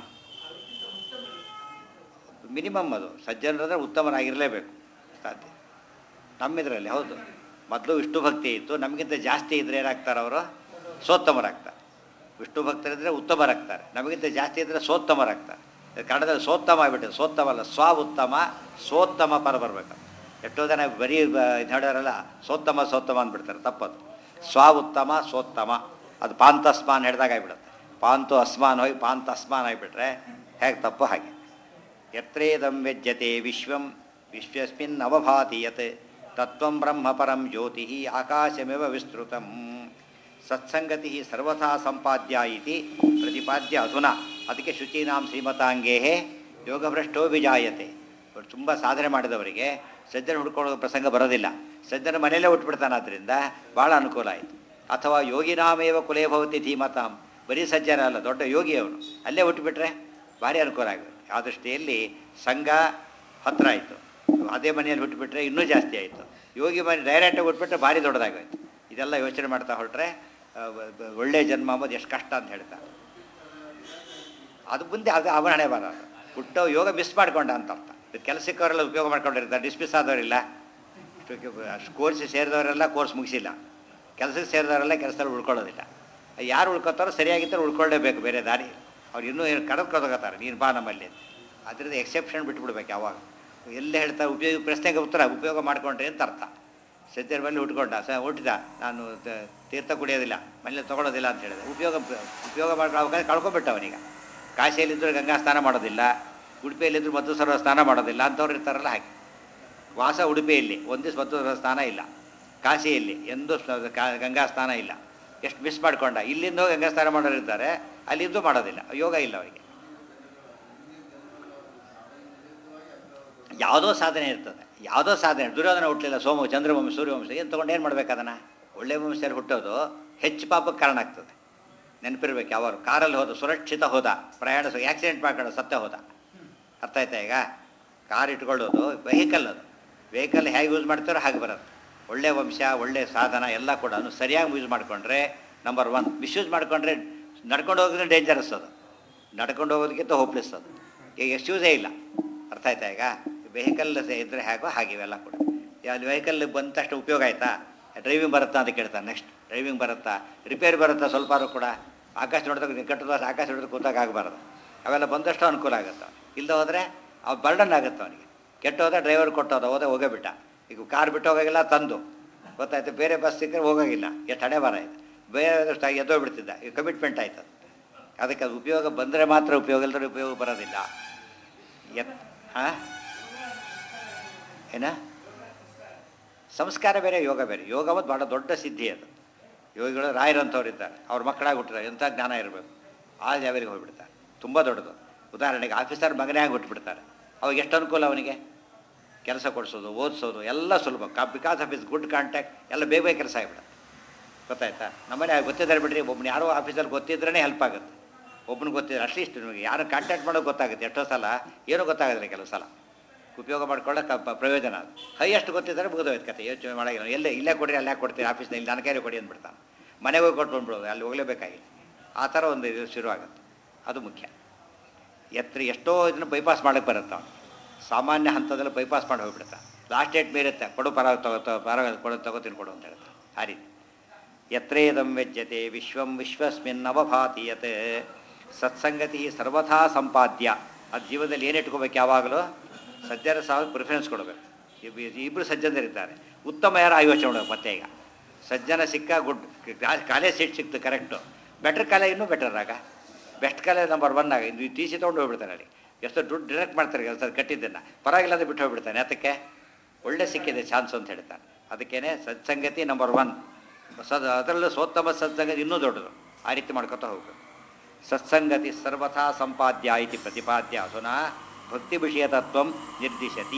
ಮಿನಿಮಮ್ ಅದು ಸಜ್ಜನರಾದ್ರೆ ಉತ್ತಮರಾಗಿರಲೇಬೇಕು ಸಾಧ್ಯ ನಮ್ಮಿದ್ರಲ್ಲಿ ಹೌದು ಮೊದಲು ವಿಷ್ಣು ಭಕ್ತಿ ಇತ್ತು ನಮಗಿಂತ ಜಾಸ್ತಿ ಇದ್ರೆ ಏನಾಗ್ತಾರೆ ಅವರು ಸೋತ್ತಮರಾಗ್ತಾರೆ ವಿಷ್ಣು ಭಕ್ತರಿದ್ದರೆ ಉತ್ತಮರಾಗ್ತಾರೆ ನಮಗಿಂತ ಜಾಸ್ತಿ ಇದ್ದರೆ ಸೋತ್ತಮರಾಗ್ತಾರೆ ಇದು ಕನ್ನಡದಲ್ಲಿ ಸೋತ್ತಮ ಆಗಿಬಿಟ್ಟಿದೆ ಸೋತ್ತಮ ಅಲ್ಲ ಸ್ವ ಉತ್ತಮ ಸೋತ್ತಮ ಪರ ಬರಬೇಕು ಎಷ್ಟೋ ಜನ ಬರೀ ಬ- ಇದು ಹೇಳೋರಲ್ಲ ಸೋತ್ತಮ ಸೋತ್ತಮ ಅಂದ್ಬಿಡ್ತಾರೆ ತಪ್ಪದು ಸ್ವ ಉತ್ತಮ ಸೋತ್ತಮ ಅದು ಪಾಂತಸ್ಮಾನ್ ಹಿಡ್ದಾಗ ಆಗಿಬಿಡುತ್ತೆ ಪಾಂತು ಅಸ್ಮಾನ್ ಹೋಗಿ ಪಾಂತ ಅಸ್ಮಾನ್ ಆಗಿಬಿಟ್ರೆ ಹೇಗೆ ತಪ್ಪು ಹಾಗೆ ಯತ್ರೇದಂ ವ್ಯಜ್ಯತೆ ವಿಶ್ವಂ ವಿಶ್ವಸ್ಮಿನ್ ಅವಭಾತಿ ಯತ್ ತತ್ವಂ ಬ್ರಹ್ಮ ಪರಂ ಜ್ಯೋತಿ ಆಕಾಶಮೇವ ವಿಸ್ತೃತಂ ಸತ್ಸಂಗತಿ ಸರ್ವಥಾ ಸಂಪಾದ್ಯ ಇತಿ ಪ್ರತಿಪಾದ್ಯ ಅಧುನಾ ಅದಕ್ಕೆ ಶುಚೀನಾಂ ಶ್ರೀಮತಾಂಗೇ ಯೋಗಭ್ರಷ್ಟೋ ವಿಜಾಯತೆ ಅವ್ರು ತುಂಬ ಸಾಧನೆ ಮಾಡಿದವರಿಗೆ ಸಜ್ಜನ ಹುಡ್ಕೊಳ್ಳೋ ಪ್ರಸಂಗ ಬರೋದಿಲ್ಲ ಸಜ್ಜನ ಮನೆಯಲ್ಲೇ ಹುಟ್ಬಿಡ್ತಾನೆ ಆದ್ದರಿಂದ ಭಾಳ ಅನುಕೂಲ ಆಯಿತು ಅಥವಾ ಯೋಗಿನಾಮೇವ ಕುಲೇ ಭವತಿ ಧೀಮತಾಂ ಬರೀ ಸಜ್ಜನ ಅಲ್ಲ ದೊಡ್ಡ ಯೋಗಿ ಅವನು ಅಲ್ಲೇ ಹುಟ್ಟುಬಿಟ್ರೆ ಭಾರಿ ಅನುಕೂಲ ಆಗುತ್ತೆ ಆ ದೃಷ್ಟಿಯಲ್ಲಿ ಸಂಘ ಹತ್ರ ಆಯಿತು ಅದೇ ಮನೆಯಲ್ಲಿ ಹುಟ್ಟುಬಿಟ್ರೆ ಇನ್ನೂ ಜಾಸ್ತಿ ಆಯಿತು ಯೋಗಿ ಮನೆ ಡೈರೆಕ್ಟಾಗಿ ಹುಟ್ಬಿಟ್ರೆ ಭಾರಿ ದೊಡ್ಡದಾಗೋಯ್ತು ಇದೆಲ್ಲ ಯೋಚನೆ ಮಾಡ್ತಾ ಹೊರಟ್ರೆ ಆ, ಬ- ಬ- ಒಳ್ಳೆ ಜನ್ಮ ಅಂಬೋದು ಎಷ್ಟು ಕಷ್ಟ ಅಂತ ಹೇಳ್ತಾ ಅದು ಮುಂದೆ ಅದು ಅವನ ಹಣೆ ಬರ ಹುಟ್ಟೋ ಯೋಗ ಮಿಸ್ ಮಾಡ್ಕೊಂಡ ಅಂತ ಅರ್ಥ ಕೆಲಸಕ್ಕವರೆಲ್ಲ ಉಪಯೋಗ ಮಾಡ್ಕೊಂಡಿರ್ತಾರೆ ಡಿಸ್ಮಿಸ್ ಆದವರಿಲ್ಲ ಕೋರ್ಸ್ ಸೇರಿದವರೆಲ್ಲ ಕೋರ್ಸ್ ಮುಗಿಸಿಲ್ಲ ಕೆಲಸಕ್ಕೆ ಸೇರಿದವರೆಲ್ಲ ಕೆಲಸದಲ್ಲಿ ಉಳ್ಕೊಳ್ಳೋದಿಲ್ಲ ಯಾರು ಉಳ್ಕೊತಾರೋ ಸರಿಯಾಗಿದ್ದರೆ ಉಳ್ಕೊಳ್ಳೇಬೇಕು ಬೇರೆ ದಾರಿ ಅವ್ರು ಇನ್ನೂ ಏನು ಕರೆದ್ಕೊತಾರೆ ನೀನು ಬಾ ನಮ್ಮಲ್ಲಿ ಅಂತ. ಅದರಿಂದ ಎಕ್ಸೆಪ್ಷನ್ ಬಿಟ್ಬಿಡ್ಬೇಕು ಯಾವಾಗ ಎಲ್ಲೇ ಹೇಳ್ತಾರೆ ಉಪಯೋಗ ಪ್ರಶ್ನೆಗೆ ಉತ್ತರ ಉಪಯೋಗ ಮಾಡ್ಕೊಂಡ್ರಿ ಅಂತ ಅರ್ಥ ಸದ್ಯರ ಮೇಲೆ ಉಟ್ಕೊಂಡ ಸ ಹುಟ್ಟಿದ ನಾನು ತ- ತೀರ್ಥ ಕುಡಿಯೋದಿಲ್ಲ ಮನೇಲಿ ತೊಗೊಳೋದಿಲ್ಲ ಅಂತ ಹೇಳಿದೆ ಉಪಯೋಗ ಉಪಯೋಗ ಮಾಡ್ಕೊ ಅವಕಾಶ ಕಳ್ಕೊಬಿಟ್ಟ ಅವನೀಗ ಕಾಶಿಯಲ್ಲಿದ್ದರೂ ಗಂಗಾ ಸ್ನಾನ ಮಾಡೋದಿಲ್ಲ ಉಡುಪಿಯಲ್ಲಿದ್ದರೂ ಮದ್ದು ಸರ್ವ ಸ್ನಾನ ಮಾಡೋದಿಲ್ಲ ಅಂಥವ್ರು ಇರ್ತಾರಲ್ಲ ಹಾಗೆ ವಾಸ ಉಡುಪಿಯಲ್ಲಿ ಒಂದು ದಿವಸ ಮದ್ದು ಸರ್ವ ಸ್ನಾನ ಇಲ್ಲ ಕಾಶಿಯಲ್ಲಿ ಎಂದೂ ಸ- ಕಾ- ಗಂಗಾ ಸ್ನಾನ ಇಲ್ಲ ಎಷ್ಟು ಮಿಸ್ ಮಾಡ್ಕೊಂಡ ಇಲ್ಲಿಂದ ಹೋಗಿ ಗಂಗಾ ಸ್ನಾನ ಮಾಡೋರು ಇರ್ತಾರೆ ಅಲ್ಲಿಂದೂ ಮಾಡೋದಿಲ್ಲ ಯೋಗ ಇಲ್ಲ ಅವರಿಗೆ ಯಾವುದೋ ಸಾಧನೆ ಇರ್ತದೆ ಯಾವುದೋ ಸಾಧನೆ ದುರ್ಯೋಧನ ಹುಟ್ಟಲಿಲ್ಲ ಸೋಮ ಚಂದ್ರವಂಶ ಸೂರ್ಯವಂಶ ಏನು ತೊಗೊಂಡು ಏನು ಮಾಡ್ಬೇಕು ಅದನ್ನು ಒಳ್ಳೆ ವಂಶದಲ್ಲಿ ಹುಟ್ಟೋದು ಹೆಚ್ಚು ಪಾಪಕ್ಕೆ ಕಾರಣ ಆಗ್ತದೆ ನೆನಪಿರ್ಬೇಕು ಯಾವಾಗ ಕಾರಲ್ಲಿ ಹೋದ ಸುರಕ್ಷಿತ ಹೋದ ಪ್ರಯಾಣ ಆಕ್ಸಿಡೆಂಟ್ ಮಾಡ್ಕೊಂಡು ಸತ್ತ ಹೋದ ಅರ್ಥ ಆಯ್ತಾ ಈಗ ಕಾರ್ ಇಟ್ಕೊಳ್ಳೋದು ವೆಹಿಕಲ್ ಅದು ವೆಹಿಕಲ್ ಹೇಗೆ ಯೂಸ್ ಮಾಡ್ತಾರೋ ಹಾಗೆ ಬರುತ್ತೆ ಒಳ್ಳೆ ವಂಶ ಒಳ್ಳೆ ಸಾಧನ ಎಲ್ಲ ಕೂಡ ಸರಿಯಾಗಿ ಯೂಸ್ ಮಾಡಿಕೊಂಡ್ರೆ ನಂಬರ್ ಒನ್ ಮಿಸ್ಯೂಸ್ ಮಾಡಿಕೊಂಡ್ರೆ ನಡ್ಕೊಂಡು ಹೋಗಿದ್ರೆ ಡೇಂಜರಸ್ ಅದು ನಡ್ಕೊಂಡು ಹೋಗೋದಕ್ಕಿಂತ ಹೋಪ್ಲೆಸ್ ಅದು ಈಗ ಎಷ್ಟು ಯೂಸೇ ಇಲ್ಲ ಅರ್ಥ ಆಯ್ತಾ ಈಗ ವೆಹಿಕಲ್ ಇದ್ದರೆ ಹೇಗೋ ಹಾಗೆ ಇವೆಲ್ಲ ಕೂಡ ಅಲ್ಲಿ ವೆಹಿಕಲ್ ಬಂದ ತಕ್ಷಣ ಉಪಯೋಗ ಆಯ್ತಾ ಡ್ರೈವಿಂಗ್ ಬರುತ್ತಾ ಅಂತ ಕೇಳ್ತಾನೆ ನೆಕ್ಸ್ಟ್ ಡ್ರೈವಿಂಗ್ ಬರುತ್ತಾ ರಿಪೇರಿ ಬರುತ್ತಾ ಸ್ವಲ್ಪ ಕೂಡ ಆಕಾಶ ನೋಡಿದಾಗ ಕಟ್ಟದ ಆಕಾಶ ನೋಡಿದ್ರೆ ಕೂತಾಗ ಆಗಬಾರ್ದು ಅವೆಲ್ಲ ಬಂದಷ್ಟು ಅನುಕೂಲ ಆಗುತ್ತೆ ಇಲ್ಲದೆ ಹೋದರೆ ಅವು ಬರ್ಡನ್ ಆಗುತ್ತೆ ಅವನಿಗೆ ಕೆಟ್ಟು ಹೋದ್ರೆ ಡ್ರೈವರ್ ಕೊಟ್ಟೋದ ಹೋದೆ ಹೋಗೇ ಬಿಟ್ಟ ಈಗ ಕಾರ್ ಬಿಟ್ಟು ಹೋಗೋಗಿಲ್ಲ ತಂದು ಗೊತ್ತಾಯ್ತು ಬೇರೆ ಬಸ್ ಸಿಕ್ಕರೆ ಹೋಗೋಗಿಲ್ಲ ಎಷ್ಟು ಹಣೆ ಬರ ಆಯ್ತು ಬೇರೆ ಎದ್ದೋ ಬಿಡ್ತಿದ್ದ ಈಗ ಕಮಿಟ್ಮೆಂಟ್ ಆಯ್ತು ಅದು ಅದಕ್ಕೆ ಅದು ಉಪಯೋಗ ಬಂದರೆ ಮಾತ್ರ ಉಪಯೋಗ ಇಲ್ಲದ್ರೆ ಉಪಯೋಗ ಬರೋದಿಲ್ಲ ಎತ್ ಹಾಂ ಏನ ಸಂಸ್ಕಾರ ಬೇರೆ ಯೋಗ ಬೇರೆ ಯೋಗ ಒಂದು ಭಾಳ ದೊಡ್ಡ ಸಿದ್ಧಿ ಅದು ಯೋಗಿಗಳು ರಾಯರಂಥವ್ರು ಇದ್ದಾರೆ ಅವ್ರ ಮಕ್ಕಳಾಗಿ ಹುಟ್ಟಿದ್ದಾರೆ ಎಂಥ ಜ್ಞಾನ ಇರಬೇಕು ಆ ಲೆವೆಲ್ಗೆ ಹೋಗ್ಬಿಡ್ತಾರೆ ತುಂಬ ದೊಡ್ಡದು ಉದಾಹರಣೆಗೆ ಆಫೀಸರ್ ಮಗನೇ ಆಗಿ ಹುಟ್ಟುಬಿಡ್ತಾರೆ ಅವಾಗ ಎಷ್ಟು ಅನುಕೂಲ ಅವನಿಗೆ ಕೆಲಸ ಕೊಡಿಸೋದು ಓದಿಸೋದು ಎಲ್ಲ ಸುಲಭ ಕಾ because of his good contact ಎಲ್ಲ ಬೇಗ ಬೇಗ ಕೆಲಸ ಆಗಿಬಿಡುತ್ತೆ ಗೊತ್ತಾಯ್ತಾ ನಮ್ಮನೆ ಗೊತ್ತಿದ್ದಾರೆ ಬಿಡ್ರಿ ಒಬ್ಬನು ಯಾರೋ ಆಫೀಸಲ್ಲಿ ಗೊತ್ತಿದ್ರೇ ಹೆಲ್ಪ್ ಆಗುತ್ತೆ ಒಬ್ಬನು ಗೊತ್ತಿದ್ರೆ ಅಟ್ಲೀಸ್ಟ್ ನಿಮಗೆ ಯಾರು ಕಾಂಟ್ಯಾಕ್ಟ್ ಮಾಡೋದು ಗೊತ್ತಾಗುತ್ತೆ ಎಷ್ಟೋ ಸಲ ಏನೂ ಗೊತ್ತಾಗೋದಿಲ್ಲ ಕೆಲವು ಸಲ ಉಪಯೋಗ ಮಾಡ್ಕೊಳ್ಳೋಕೆ ಪ- ಪ್ರಯೋಜನ ಅದು ಹೈಯೆಸ್ಟ್ ಗೊತ್ತಿದ್ದರೆ ಮುಗಿದೋಯ್ತು ಕತೆ ಯೋಚನೆ ಮಾಡೋಂಗಿಲ್ಲ ಎಲ್ಲೇ ಇಲ್ಲೇ ಕೊಡ್ರಿ ಅಲ್ಲೇ ಕೊಡ್ತೀರಿ ಆಫೀಸ್ನಲ್ಲಿ ಇಲ್ಲಿ ನನ್ನ ಕೈಲಿ ಕೊಡಿ ಅಂದ್ಬಿಡ್ತಾನೆ ಮನೆಗೆ ಹೋಗಿ ಕೊಟ್ಕೊಂಡ್ಬಿಡೋದು ಅಲ್ಲಿ ಹೋಗಲೇಬೇಕಾಗಿಲ್ಲ ಆ ಥರ ಒಂದು ಇದು ಶುರುವಾಗುತ್ತೆ ಅದು ಮುಖ್ಯ ಎತ್ತರ ಎಷ್ಟೋ ಇದನ್ನು ಬೈಪಾಸ್ ಮಾಡೋಕ್ಕೆ ಬರುತ್ತೆ ಅವನು ಸಾಮಾನ್ಯ ಹಂತದಲ್ಲಿ ಬೈಪಾಸ್ ಮಾಡಿ ಹೋಗ್ಬಿಡ್ತಾನೆ ಲಾಸ್ಟ್ ಡೇಟ್ ಮೀರುತ್ತೆ ಕೊಡು ಪರ ತಗೋ ತಗೋ- ಪರ ಕೊಡು ತಗೋತೀನಿ ಕೊಡು ಅಂತ ಹೇಳ್ತಾರೆ ಆ ರೀತಿ ಯತ್ರೇದಂ ವ್ಯಜ್ಯತೆ ವಿಶ್ವಂ ವಿಶ್ವಸ್ಮಿನ್ ಅವಭಾತಿ ಯತ್ ಸತ್ಸಂಗತಿ ಸರ್ವಥಾ ಸಂಪಾದ್ಯ ಅದು ಜೀವನದಲ್ಲಿ ಏನು ಇಟ್ಕೋಬೇಕು ಯಾವಾಗಲೂ ಸಜ್ಜನ ಸಾವು ಪ್ರಿಫರೆನ್ಸ್ ಕೊಡಬೇಕು ಇಬ್- ಇಬ್ಬರು ಸಜ್ಜನರಿದ್ದಾರೆ ಉತ್ತಮ ಯಾರು ಯೋಚನೆ ಮಾಡಬೇಕು ಮತ್ತೆ ಈಗ ಸಜ್ಜನ ಸಿಕ್ಕ ಗುಡ್ ಕಾಲೇಜ್ ಸೀಟ್ ಸಿಕ್ತು ಕರೆಕ್ಟು ಬೆಟರ್ ಕಾಲೇಜ್ ಇನ್ನೂ ಬೆಟರ್ ಆಗ ಬೆಸ್ಟ್ ಕಾಲೇಜ್ ನಂಬರ್ ಒನ್ ಆಗ ಇದು ಟಿ ಸಿ ತೊಗೊಂಡು ಹೋಗ್ಬಿಡ್ತಾನೆ ಅಲ್ಲಿ ಎಷ್ಟು ದುಡ್ಡು ಡೈರೆಕ್ಟ್ ಮಾಡ್ತಾರೆ ಕೆಲಸ ಕಟ್ಟಿದ್ದನ್ನು ಪರವಾಗಿಲ್ಲ ಅಂತ ಬಿಟ್ಟು ಹೋಗ್ಬಿಡ್ತಾನೆ ಅದಕ್ಕೆ ಒಳ್ಳೆ ಸಿಕ್ಕಿದೆ ಚಾನ್ಸ್ ಅಂತ ಹೇಳ್ತಾನೆ ಅದಕ್ಕೇನೆ ಸತ್ಸಂಗತಿ ನಂಬರ್ ಒನ್ ಸದ್ ಅದರಲ್ಲೂ ಸೋತ್ತಮ ಸತ್ಸಂಗತಿ ಇನ್ನೂ ದೊಡ್ಡದು ಆ ರೀತಿ ಮಾಡ್ಕೊತಾ ಹೋಗ್ಬೇಕು ಸತ್ಸಂಗತಿ ಸರ್ವಥಾ ಸಂಪಾದ್ಯ ಇತಿ ಪ್ರತಿಪಾದ್ಯ ಅಸುನ ಭಕ್ತಿ ವಿಷಯತತ್ವ ನಿರ್ದಿಶತಿ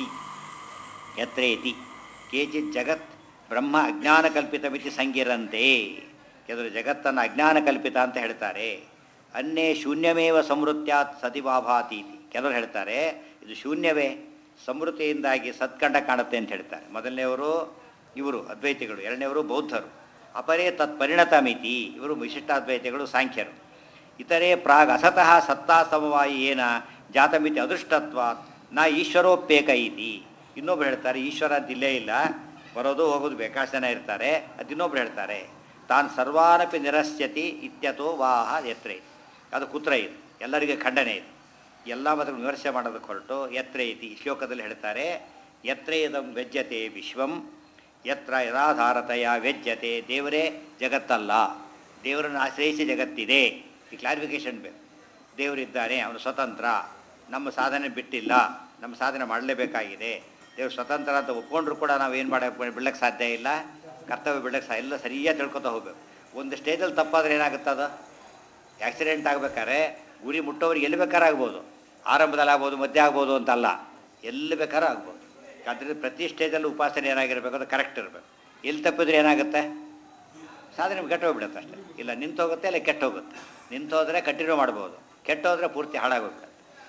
ಯತ್ರೇತಿ ಕೇಚಿತ್ ಜಗತ್ ಬ್ರಹ್ಮ ಅಜ್ಞಾನಕಲ್ಪಿತಮಿತಿ ಸಂಗಿರಂತೆ ಕೆಲವರು ಜಗತ್ತನ್ನು ಅಜ್ಞಾನಕಲ್ಪಿತ ಅಂತ ಹೇಳ್ತಾರೆ ಅನ್ನೇ ಶೂನ್ಯಮೇವ ಸಮೃತ್ಯಾತ್ ಸತಿಭಾಭಾತಿ ಇತಿ ಕೆಲವರು ಹೇಳ್ತಾರೆ ಇದು ಶೂನ್ಯವೇ ಸಮೃದ್ಧಿಯಿಂದಾಗಿ ಸತ್ಕಂಡ ಕಾಣುತ್ತೆ ಅಂತ ಹೇಳ್ತಾರೆ ಮೊದಲನೆಯವರು ಇವರು ಅದ್ವೈತಿಗಳು ಎರಡನೇವರು ಬೌದ್ಧರು ಅಪರೇ ತತ್ ಪರಿಣತಮಿತಿ ಇವರು ವಿಶಿಷ್ಟಾದ್ವೈತಿಗಳು ಸಾಂಖ್ಯರು ಇತರೆ ಪ್ರಾಗ್ ಅಸತಃ ಸತ್ತಾ ಸಮವಾಯಿ ಏನ ಜಾತಮಿತಿ ಅದೃಷ್ಟತ್ವಾತ್ ನಾ ಈಶ್ವರೋಪೇಕ ಇತಿ ಇನ್ನೊಬ್ರು ಹೇಳ್ತಾರೆ ಈಶ್ವರ ಅಂತ ಇಲ್ಲೇ ಇಲ್ಲ ಬರೋದು ಹೋಗೋದು ಬೇಕಾಷ್ಟು ಜನ ಇರ್ತಾರೆ ಅದು ಇನ್ನೊಬ್ರು ಹೇಳ್ತಾರೆ ತಾನು ಸರ್ವಾನಪಿ ನಿರಸ್ಯತಿ ಇತ್ಯತೋ ವಾಹ ಎತ್ರೆ ಅದು ಕುತ್ರ ಇದು ಎಲ್ಲರಿಗೆ ಖಂಡನೆ ಇದೆ ಎಲ್ಲ ಮತ ವಿಮರ್ಶೆ ಮಾಡೋದಕ್ಕೆ ಹೊರಟು ಎತ್ರೆ ಇತಿ ಈ ಶ್ಲೋಕದಲ್ಲಿ ಹೇಳ್ತಾರೆ ಎತ್ರೆ ಇದಂ ವ್ಯಜ್ಯತೆ ವಿಶ್ವಂ ಯತ್ರ ಯಥಾಧಾರತೆಯ ವ್ಯಜ್ಯತೆ ದೇವರೇ ಜಗತ್ತಲ್ಲ ದೇವರನ್ನು ಆಶ್ರಯಿಸಿ ಜಗತ್ತಿದೆ ಈ ಕ್ಲಾರಿಫಿಕೇಶನ್ ಬೇಕು ದೇವರಿದ್ದಾನೆ ಅವನು ಸ್ವತಂತ್ರ ನಮ್ಮ ಸಾಧನೆ ಬಿಟ್ಟಿಲ್ಲ ನಮ್ಮ ಸಾಧನೆ ಮಾಡಲೇಬೇಕಾಗಿದೆ ದೇವ್ರು ಸ್ವತಂತ್ರ ಅಂತ ಒಪ್ಕೊಂಡ್ರು ಕೂಡ ನಾವು ಏನು ಮಾಡಕ್ಕೆ ಬಿಡಕ್ಕೆ ಸಾಧ್ಯ ಇಲ್ಲ ಕರ್ತವ್ಯ ಬಿಡಕ್ಕೆ ಸಾ ಎಲ್ಲ ಸರಿಯಾಗಿ ತಿಳ್ಕೊತಾ ಹೋಗ್ಬೇಕು ಒಂದು ಸ್ಟೇಜಲ್ಲಿ ತಪ್ಪಾದ್ರೆ ಏನಾಗುತ್ತೆ ಅದು ಆಕ್ಸಿಡೆಂಟ್ ಆಗ್ಬೇಕಾದ್ರೆ ಗುರಿ ಮುಟ್ಟೋರಿಗೆ ಎಲ್ಲಿ ಬೇಕಾದ್ರೆ ಆಗ್ಬೋದು ಆರಂಭದಲ್ಲಿ ಆಗ್ಬೋದು ಮಧ್ಯೆ ಆಗ್ಬೋದು ಅಂತಲ್ಲ ಎಲ್ಲಿ ಬೇಕಾದ್ರೂ ಆಗ್ಬೋದು ಆದ್ದರಿಂದ ಪ್ರತಿ ಸ್ಟೇಜಲ್ಲಿ ಉಪಾಸನೆ ಏನಾಗಿರ್ಬೇಕು ಅದು ಕರೆಕ್ಟ್ ಇರಬೇಕು ಎಲ್ಲಿ ತಪ್ಪಿದ್ರೆ ಏನಾಗುತ್ತೆ ಸಾಧನೆ ಕೆಟ್ಟೋಗ್ಬಿಡುತ್ತೆ ಅಷ್ಟೇ ಇಲ್ಲ ನಿಂತೋಗುತ್ತೆ ಇಲ್ಲ ಕೆಟ್ಟೋಗುತ್ತೆ ನಿಂತೋದ್ರೆ ಕಂಟಿನ್ಯೂ ಮಾಡ್ಬೋದು ಕೆಟ್ಟೋದ್ರೆ ಪೂರ್ತಿ ಹಾಳಾಗೋಗ್ಬಿಡುತ್ತೆ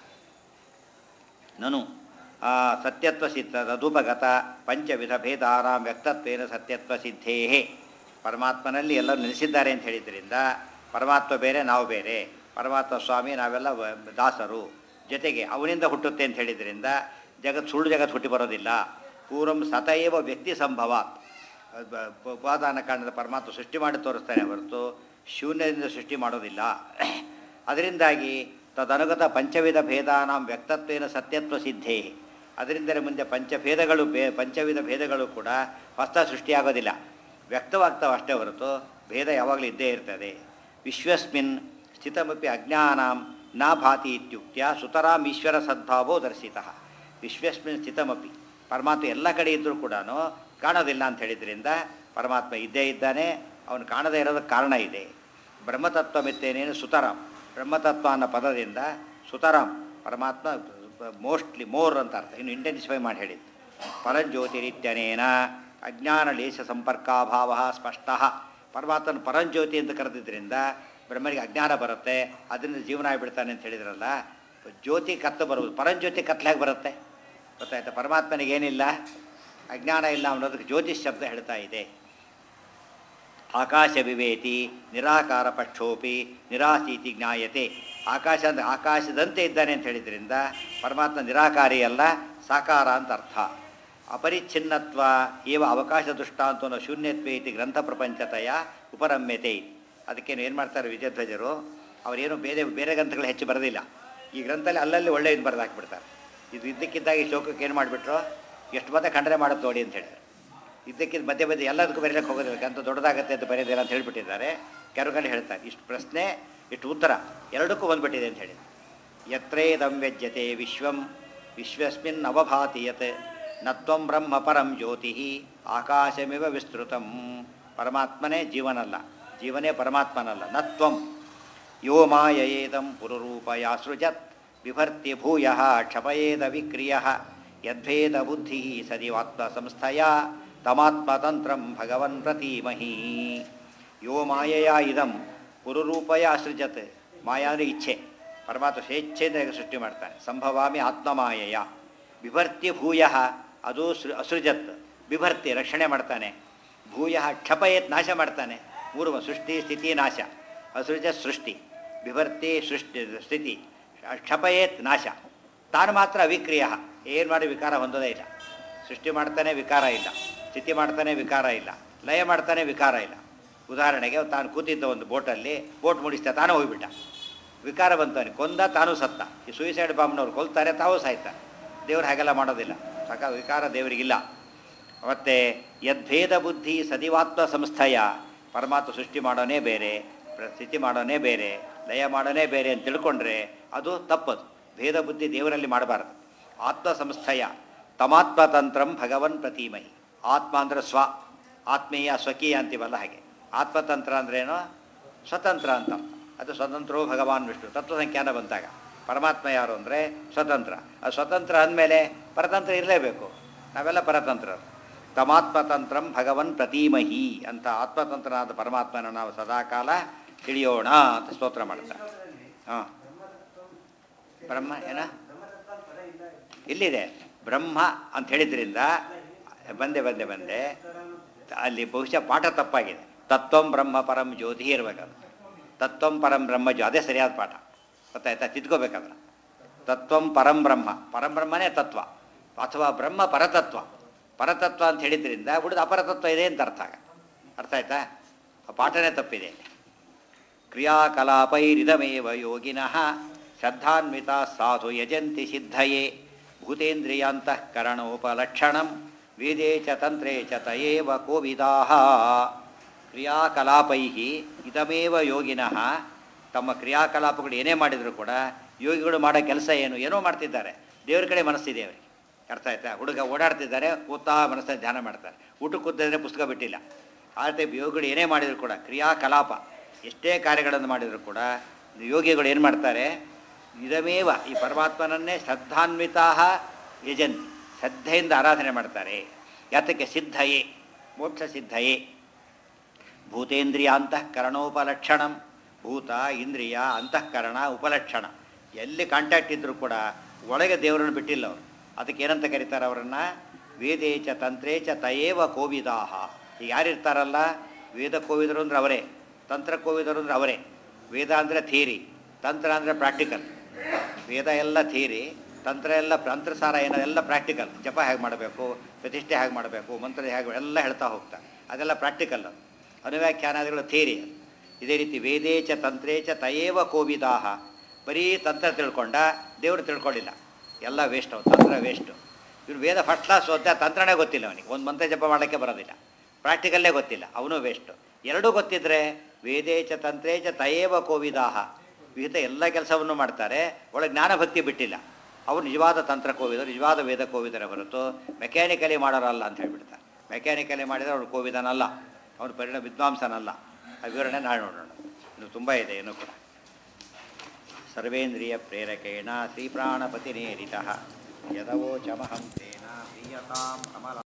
ನನು ಆ, ಸತ್ಯತ್ವ ಸಿದ್ಧ ತದುಪಗತ ಪಂಚವಿಧ ಭೇದಾನಾಂ ವ್ಯಕ್ತತ್ವೇನ ಸತ್ಯತ್ವ ಸಿದ್ಧೇ ಪರಮಾತ್ಮನಲ್ಲಿ ಎಲ್ಲರೂ ನೆಲೆಸಿದ್ದಾರೆ ಅಂತ ಹೇಳಿದ್ರಿಂದ ಪರಮಾತ್ಮ ಬೇರೆ ನಾವು ಬೇರೆ ಪರಮಾತ್ಮ ಸ್ವಾಮಿ ನಾವೆಲ್ಲ ವ- ದಾಸರು ಜೊತೆಗೆ ಅವನಿಂದ ಹುಟ್ಟುತ್ತೆ ಅಂತ ಹೇಳಿದ್ರಿಂದ ಜಗತ್ ಸುಳ್ಳು ಜಗತ್ತು ಹುಟ್ಟಿ ಬರೋದಿಲ್ಲ ಪೂರ್ವಂ ಸತಯೇವ ವ್ಯಕ್ತಿ ಸಂಭವ ಉಪಾದಾನ ಕಾರಣದ ಪರಮಾತ್ಮ ಸೃಷ್ಟಿ ಮಾಡಿ ತೋರಿಸ್ತಾನೆ ಹೊರತು ಶೂನ್ಯದಿಂದ ಸೃಷ್ಟಿ ಮಾಡೋದಿಲ್ಲ ಅದರಿಂದಾಗಿ ತದನುಗತ ಪಂಚವಿಧ ಭೇದಾನಾಂ ವ್ಯಕ್ತತ್ವೇನ ಸತ್ಯತ್ವ ಸಿದ್ಧೇ ಅದರಿಂದಲೇ ಮುಂದೆ ಪಂಚಭೇದಗಳು ಬೇ ಪಂಚವಿಧ ಭೇದಗಳು ಕೂಡ ಹೊಸ ಸೃಷ್ಟಿಯಾಗೋದಿಲ್ಲ ವ್ಯಕ್ತವಾಗ್ತಾವೆ ಅಷ್ಟೇ ಹೊರತು ಭೇದ ಯಾವಾಗಲೂ ಇದ್ದೇ ಇರ್ತದೆ ವಿಶ್ವಸ್ಮಿನ್ ಸ್ಥಿತಮಪಿ ಅಜ್ಞಾನಾಂ ನಾ ಭಾತಿ ಇತ್ಯುಕ್ತ್ಯ ಸುತರಾಂ ಈಶ್ವರ ಸದ್ಭಾವೋ ದರ್ಶಿತ ವಿಶ್ವಸ್ಮಿನ್ ಸ್ಥಿತಮಪಿ ಪರಮಾತ್ಮ ಎಲ್ಲ ಕಡೆ ಇದ್ದರೂ ಕೂಡ ಕಾಣೋದಿಲ್ಲ ಅಂತ ಹೇಳಿದ್ರಿಂದ ಪರಮಾತ್ಮ ಇದ್ದೇ ಇದ್ದಾನೆ ಅವನು ಕಾಣದೇ ಇರೋದಕ್ಕೆ ಕಾರಣ ಇದೆ ಬ್ರಹ್ಮತತ್ವ ಮಿತ್ತೇನೇನು ಸುತರಾಮ್ ಬ್ರಹ್ಮತತ್ವ ಅನ್ನೋ ಪದದಿಂದ ಸುತರಾಮ್ ಪರಮಾತ್ಮ ಮೋಸ್ಟ್ಲಿ ಮೋರ್ ಅಂತ ಅರ್ಥ ಇನ್ನು ಇಂಟೆನ್ಸಿಫೈ ಮಾಡಿ ಹೇಳಿದ್ದು ಪರಂಜ್ಯೋತಿರಿತ್ಯನೇನ ಅಜ್ಞಾನ ಲೇಷ ಸಂಪರ್ಕಾಭಾವ ಸ್ಪಷ್ಟ ಪರಮಾತ್ಮನ ಪರಂಜ್ಯೋತಿ ಅಂತ ಕರೆದಿದ್ದರಿಂದ ಬ್ರಹ್ಮನಿಗೆ ಅಜ್ಞಾನ ಬರುತ್ತೆ ಅದರಿಂದ ಜೀವನ ಆಗಿಬಿಡ್ತಾನೆ ಅಂತ ಹೇಳಿದ್ರಲ್ಲ ಜ್ಯೋತಿ ಕತ್ತು ಬರುವುದು ಪರಂಜ್ಯೋತಿ ಕತ್ಲಾಗಿ ಬರುತ್ತೆ ಗೊತ್ತಾಯ್ತಾ ಪರಮಾತ್ಮನಿಗೇನಿಲ್ಲ ಅಜ್ಞಾನ ಇಲ್ಲ ಅನ್ನೋದಕ್ಕೆ ಜ್ಯೋತಿಷ್ ಶಬ್ದ ಹೇಳ್ತಾ ಇದೆ ಆಕಾಶ ವಿವೇತಿ ನಿರಾಕಾರ ಪಕ್ಷೋಪಿ ನಿರಾಸೀತಿ ಜ್ಞಾಯತೆ ಆಕಾಶ ಅಂದ್ರೆ ಆಕಾಶದಂತೆ ಇದ್ದಾನೆ ಅಂತ ಹೇಳಿದ್ರಿಂದ ಪರಮಾತ್ಮ ನಿರಾಕಾರಿ ಅಲ್ಲ ಸಾಕಾರ ಅಂತ ಅರ್ಥ ಅಪರಿಚ್ಛಿನ್ನತ್ವ ಏವ ಅವಕಾಶ ದೃಷ್ಟಾಂತ ಅನ್ನೋ ಶೂನ್ಯತ್ವ ಇತಿ ಗ್ರಂಥ ಪ್ರಪಂಚತೆಯ ಉಪರಮ್ಯತೆ ಅದಕ್ಕೇನು ಏನು ಮಾಡ್ತಾರೆ ವಿಜಯಧ್ವಜರು ಅವರೇನು ಬೇರೆ ಬೇರೆ ಗ್ರಂಥಗಳು ಹೆಚ್ಚು ಬರೋದಿಲ್ಲ ಈ ಗ್ರಂಥದಲ್ಲಿ ಅಲ್ಲಲ್ಲಿ ಒಳ್ಳೆ ಇದು ಬರೆದು ಹಾಕ್ಬಿಡ್ತಾರೆ ಇದು ಇದ್ದಕ್ಕಿದ್ದಾಗಿ ಶೋಕಕ್ಕೆ ಏನು ಮಾಡಿಬಿಟ್ರು ಎಷ್ಟು ಮತ್ತೆ ಖಂಡನೆ ಮಾಡೋದು ನೋಡಿ ಅಂತ ಹೇಳಿದ್ರು ಇದ್ದಕ್ಕಿದ್ದ ಮಧ್ಯೆ ಮಧ್ಯೆ ಎಲ್ಲದಕ್ಕೂ ಬರೀಲಿಕ್ಕೆ ಹೋಗೋದಿಲ್ಲ ಅಂತ ದೊಡ್ಡದಾಗತ್ತೆ ಅಂತ ಬರೆಯೋದಿಲ್ಲ ಅಂತ ಹೇಳ್ಬಿಟ್ಟಿದ್ದಾರೆ ಕೆಲವು ಕಡೆ ಹೇಳ್ತಾರೆ ಇಷ್ಟು ಪ್ರಶ್ನೆ ಇಷ್ಟು ಉತ್ತರ ಎರಡಕ್ಕೂ ಬಂದ್ಬಿಟ್ಟಿದೆ ಅಂತ ಹೇಳಿ ಯತ್ರೇದಂ ವ್ಯಜ್ಯತೆ ವಿಶ್ವಂ ವಿಶ್ವಸ್ಮಿನ್ ಅವಭಾತಿ ಯತ್ ನತ್ವಂ ಬ್ರಹ್ಮ ಪರಂ ಜ್ಯೋತಿ ಆಕಾಶಮಿವ ವಿಸ್ತೃತಂ ಪರಮಾತ್ಮನೇ ಜೀವನಲ್ಲ ಜೀವನೇ ಪರಮಾತ್ಮನಲ್ಲ ನತ್ವಂ ಯೋ ಮಾಯೇದಂ ಪುರುರೂಪಯಾಸೃಜತ್ ಬಿಭರ್ತಿ ಭೂಯ ಕ್ಷಪಯೇದ ವಿಕ್ರಿಯ ಯದ್ಭೇದ ಬುದ್ಧಿ ಸದಿವಾತ್ಮ ಸಂಸ್ಥಯ ತಮಾತ್ಮತಂತ್ರಂ ಭಗವನ್ ಪ್ರತೀಮಹಿ ಯೋ ಮಾಯೆಯ ಇದಂ ಪುರುರೂಪಯ ಅಸೃಜತ್ ಮಾಯಾ ಅಂದರೆ ಇಚ್ಛೆ ಪರಮಾತ್ಮ ಸ್ವೇಚ್ಛೆಯಿಂದ ಸೃಷ್ಟಿ ಮಾಡ್ತಾನೆ ಸಂಭವಾಮಿ ಆತ್ಮಮಾಯೆಯ ಬಿಭರ್ತಿ ಭೂಯ ಅದು ಸೃ ಅಸೃಜತ್ ಬಿಭರ್ತಿ ರಕ್ಷಣೆ ಮಾಡ್ತಾನೆ ಭೂಯ ಕ್ಷಪಯತ್ ನಾಶ ಮಾಡ್ತಾನೆ ಮೂರು ಸೃಷ್ಟಿ ಸ್ಥಿತಿ ನಾಶ ಅಸೃಜತ್ ಸೃಷ್ಟಿ ಬಿಭರ್ತಿ ಸೃಷ್ಟಿ ಸ್ಥಿತಿ ಕ್ಷಪಯೇತ್ ನಾಶ ತಾನು ಮಾತ್ರ ಅವಿಕ್ರಿಯ ಏನು ಮಾಡಿ ವಿಕಾರ ಹೊಂದೋದೇ ಇಲ್ಲ ಸೃಷ್ಟಿ ಮಾಡ್ತಾನೆ ವಿಕಾರ ಇಲ್ಲ ಸ್ಥಿತಿ ಮಾಡ್ತಾನೆ ವಿಕಾರ ಇಲ್ಲ ಲಯ ಮಾಡ್ತಾನೆ ವಿಕಾರ ಇಲ್ಲ ಉದಾಹರಣೆಗೆ ತಾನು ಕೂತಿದ್ದ ಒಂದು ಬೋಟಲ್ಲಿ ಬೋಟ್ ಮುಡಿಸ್ತಾ ತಾನು ಹೋಗ್ಬಿಟ್ಟ ವಿಕಾರ ಬಂತವನಿಗೆ ಕೊಂದ ತಾನು ಸತ್ತ ಈ ಸೂಯಿಸೈಡ್ ಬಾಂಬ್ನವ್ರು ಕೊಲ್ತಾರೆ ತಾವು ಸಾಯ್ತಾರೆ ದೇವ್ರು ಹಾಗೆಲ್ಲ ಮಾಡೋದಿಲ್ಲ ಸಕ ವಿಕಾರ ದೇವರಿಗಿಲ್ಲ ಮತ್ತು ಯದ್ಭೇದ ಬುದ್ಧಿ ಸದಿವಾತ್ಮ ಸಂಸ್ಥೆಯ ಪರಮಾತ್ಮ ಸೃಷ್ಟಿ ಮಾಡೋನೇ ಬೇರೆ ಪ್ರ- ಸ್ಥಿತಿ ಮಾಡೋನೇ ಬೇರೆ ಲಯ ಮಾಡೋನೇ ಬೇರೆ ಅಂತ ತಿಳ್ಕೊಂಡ್ರೆ ಅದು ತಪ್ಪದು ಭೇದ ಬುದ್ಧಿ ದೇವರಲ್ಲಿ ಮಾಡಬಾರದು ಆತ್ಮ ಸಂಸ್ಥೆಯ ತಮಾತ್ಮ ತಂತ್ರಂ ಭಗವನ್ ಪ್ರತಿಮಹಿ ಆತ್ಮ ಅಂದರೆ ಸ್ವ ಆತ್ಮೀಯ ಸ್ವಕೀಯ ಅಂತೀವಲ್ಲ ಹಾಗೆ ಆತ್ಮತಂತ್ರ ಅಂದ್ರೇನು ಸ್ವತಂತ್ರ ಅಂತ ಅದು ಸ್ವತಂತ್ರೋ ಭಗವಾನ್ ವಿಷ್ಣು ತತ್ವಸಂಖ್ಯಾನ ಬಂದಾಗ ಪರಮಾತ್ಮ ಯಾರು ಅಂದರೆ ಸ್ವತಂತ್ರ ಅದು ಸ್ವತಂತ್ರ ಅಂದಮೇಲೆ ಪರತಂತ್ರ ಇರಲೇಬೇಕು ನಾವೆಲ್ಲ ಪರತಂತ್ರರು ತಮಾತ್ಮತಂತ್ರಂ ಭಗವನ್ ಪ್ರತೀಮಹಿ ಅಂತ ಆತ್ಮತಂತ್ರನಾದ ಪರಮಾತ್ಮನ ನಾವು ಸದಾಕಾಲ ತಿಳಿಯೋಣ ಅಂತ ಸ್ತೋತ್ರ ಮಾಡ್ತಾರೆ ಹಾಂ ಬ್ರಹ್ಮ ಏನ ಇಲ್ಲಿದೆ ಬ್ರಹ್ಮ ಅಂತ ಹೇಳಿದ್ರಿಂದ ಬಂದೆ ಬಂದೆ ಬಂದೆ ಅಲ್ಲಿ ಬಹುಶಃ ಪಾಠ ತಪ್ಪಾಗಿದೆ ತತ್ವಂ ಬ್ರಹ್ಮ ಪರಂ ಜ್ಯೋತಿ ಇರಬೇಕದು ತತ್ವಂ ಪರಂ ಬ್ರಹ್ಮ ಜ್ಯೋ ಅದೇ ಸರಿಯಾದ ಪಾಠ ಗೊತ್ತಾಯ್ತಾ ತಿದ್ಕೋಬೇಕಲ್ಲ ತತ್ವಂ ಪರಂ ಬ್ರಹ್ಮ ಪರಂ ಬ್ರಹ್ಮನೇ ತತ್ವ ಅಥವಾ ಬ್ರಹ್ಮ ಪರತತ್ವ ಪರತತ್ವ ಅಂತ ಹೇಳಿದ್ರಿಂದ ಉಳಿದ ಅಪರತತ್ವ ಇದೆ ಅಂತ ಅರ್ಥ ಆಗ ಅರ್ಥ ಆಯ್ತಾ ಆ ಪಾಠನೇ ತಪ್ಪಿದೆ ಕ್ರಿಯಾಕಲಾಪೈರಿದಮೇವ ಯೋಗಿನಃ ಶ್ರದ್ಧಾನ್ವಿತ ಸಾಧು ಯಜಂತಿ ಸಿದ್ಧಯೇ ಭೂತೇಂದ್ರಿಯಾಂತಃಕರಣೋಪಲಕ್ಷಣಂ ವೇದೇ ಚ ತಂತ್ರೇ ಚ ತಯೇವ ಕೋವಿದಾಹ ಕ್ರಿಯಾಕಲಾಪೈ ಇದಮೇವ ಯೋಗಿನಃ ತಮ್ಮ ಕ್ರಿಯಾಕಲಾಪಗಳು ಏನೇ ಮಾಡಿದರೂ ಕೂಡ ಯೋಗಿಗಳು ಮಾಡೋ ಕೆಲಸ ಏನು ಏನೋ ಮಾಡ್ತಿದ್ದಾರೆ ದೇವ್ರ ಕಡೆ ಮನಸ್ಸಿದೆ ಅವರಿಗೆ ಅರ್ಥ ಆಯ್ತಾ ಹುಡುಗ ಓಡಾಡ್ತಿದ್ದಾರೆ ಕೂತಾ ಮನಸ್ಸಲ್ಲಿ ಧ್ಯಾನ ಮಾಡ್ತಾರೆ ಊಟಕ್ಕೆ ಕೂತಿದ್ರೆ ಪುಸ್ತಕ ಬಿಟ್ಟಿಲ್ಲ ಆ ಟೈಪ್ ಯೋಗಿಗಳು ಏನೇ ಮಾಡಿದ್ರು ಕೂಡ ಕ್ರಿಯಾಕಲಾಪ ಎಷ್ಟೇ ಕಾರ್ಯಗಳನ್ನು ಮಾಡಿದರೂ ಕೂಡ ಯೋಗಿಗಳು ಏನು ಮಾಡ್ತಾರೆ ಇದಮೇವ ಈ ಪರಮಾತ್ಮನನ್ನೇ ಶ್ರದ್ಧಾನ್ವಿತಾ ಯಜಂತಿ ಶ್ರದ್ಧೆಯಿಂದ ಆರಾಧನೆ ಮಾಡ್ತಾರೆ ಯಾತಕ್ಕೆ ಸಿದ್ಧಯೇ ಮೋಕ್ಷ ಸಿದ್ಧಯೇ ಭೂತೇಂದ್ರಿಯ ಅಂತಃಕರಣೋಪಲಕ್ಷಣಂ ಭೂತ ಇಂದ್ರಿಯ ಅಂತಃಕರಣ ಉಪಲಕ್ಷಣ ಎಲ್ಲಿ ಕಾಂಟ್ಯಾಕ್ಟ್ ಇದ್ದರೂ ಕೂಡ ಒಳಗೆ ದೇವರನ್ನು ಬಿಟ್ಟಿಲ್ಲ ಅವರು ಅದಕ್ಕೆ ಏನಂತ ಕರೀತಾರೆ ಅವರನ್ನು ವೇದೇ ಚ ತಂತ್ರೇ ಚ ತಯೇವ ಕೋವಿದಾಹ ಈಗ ಯಾರಿರ್ತಾರಲ್ಲ ವೇದ ಕೋವಿದರು ಅಂದ್ರೆ ಅವರೇ ತಂತ್ರ ಕೋವಿದರು ಅಂದ್ರೆ ಅವರೇ ವೇದ ಅಂದರೆ ಥಿಯರಿ ತಂತ್ರ ಅಂದರೆ ಪ್ರಾಕ್ಟಿಕಲ್ ವೇದ ಎಲ್ಲ ಥಿಯರಿ ತಂತ್ರ ಎಲ್ಲ ತಂತ್ರಸಾರ ಏನೋ ಎಲ್ಲ ಪ್ರಾಕ್ಟಿಕಲ್ ಜಪ ಹೇಗೆ ಮಾಡಬೇಕು ಪ್ರತಿಷ್ಠೆ ಹೇಗೆ ಮಾಡಬೇಕು ಮಂತ್ರ ಹೇಗೆ ಎಲ್ಲ ಹೇಳ್ತಾ ಹೋಗ್ತಾರೆ ಅದೆಲ್ಲ ಪ್ರಾಕ್ಟಿಕಲ್ ಅದು ಅನುವ್ಯಾಖ್ಯಾನಾದಿಗಳು ಥಿಯರಿ ಅದು ಇದೇ ರೀತಿ ವೇದೇ ಚ ತಂತ್ರೇ ಚ ತಯೇವ ಕೋವಿದಾಹ ಬರೀ ತಂತ್ರ ತಿಳ್ಕೊಂಡ ದೇವರು ತಿಳ್ಕೊಳ್ಳಿಲ್ಲ ಎಲ್ಲ ವೇಸ್ಟ್ ಅವು ತಂತ್ರ ವೇಸ್ಟು ಇವ್ನು ವೇದ ಫಸ್ಟ್ ಕ್ಲಾಸ್ ಓದ್ತಾ ತಂತ್ರನೇ ಗೊತ್ತಿಲ್ಲ ಅವನಿಗೆ ಒಂದು ಮಂತ್ರ ಜಪ ಮಾಡೋಕ್ಕೆ ಬರೋದಿಲ್ಲ ಪ್ರಾಕ್ಟಿಕಲ್ಲೇ ಗೊತ್ತಿಲ್ಲ ಅವನು ವೇಸ್ಟು ಎರಡೂ ಗೊತ್ತಿದ್ರೆ ವೇದೇ ಚ ತಂತ್ರೇ ಚ ತಯೇವ ಕೋವಿದಾಹ ವಿಹಿತ ಎಲ್ಲ ಕೆಲಸವನ್ನು ಮಾಡ್ತಾರೆ ಒಳಗೆ ಜ್ಞಾನಭಕ್ತಿ ಬಿಟ್ಟಿಲ್ಲ ಅವರು ನಿಜವಾದ ತಂತ್ರ ಕೋವಿದರು ನಿಜವಾದ ವೇದ ಕೋವಿದರ ಹೊರತು ಮೆಕ್ಯಾನಿಕಲಿ ಮಾಡೋರಲ್ಲ ಅಂತ ಹೇಳ್ಬಿಡ್ತಾರೆ ಮೆಕ್ಯಾನಿಕಲಿ ಮಾಡಿದರೆ ಅವ್ರು ಕೋವಿದನಲ್ಲ ಅವನು ಪರಿಣಾಮ ವಿದ್ವಾಂಸನಲ್ಲ ಆ ವಿವರಣೆ ನಾಳೆ ನೋಡೋಣ ಇನ್ನು ತುಂಬ ಇದೆ ಇನ್ನೂ ಕೂಡ ಸರ್ವೇಂದ್ರಿಯ ಪ್ರೇರಕೇಣ ಶ್ರೀಪ್ರಾಣಪತಿನೇರಿತ ಯದವೋಚಮಹಂ ತೇನ ಪ್ರೀಯತಾಂ ಅಮಲ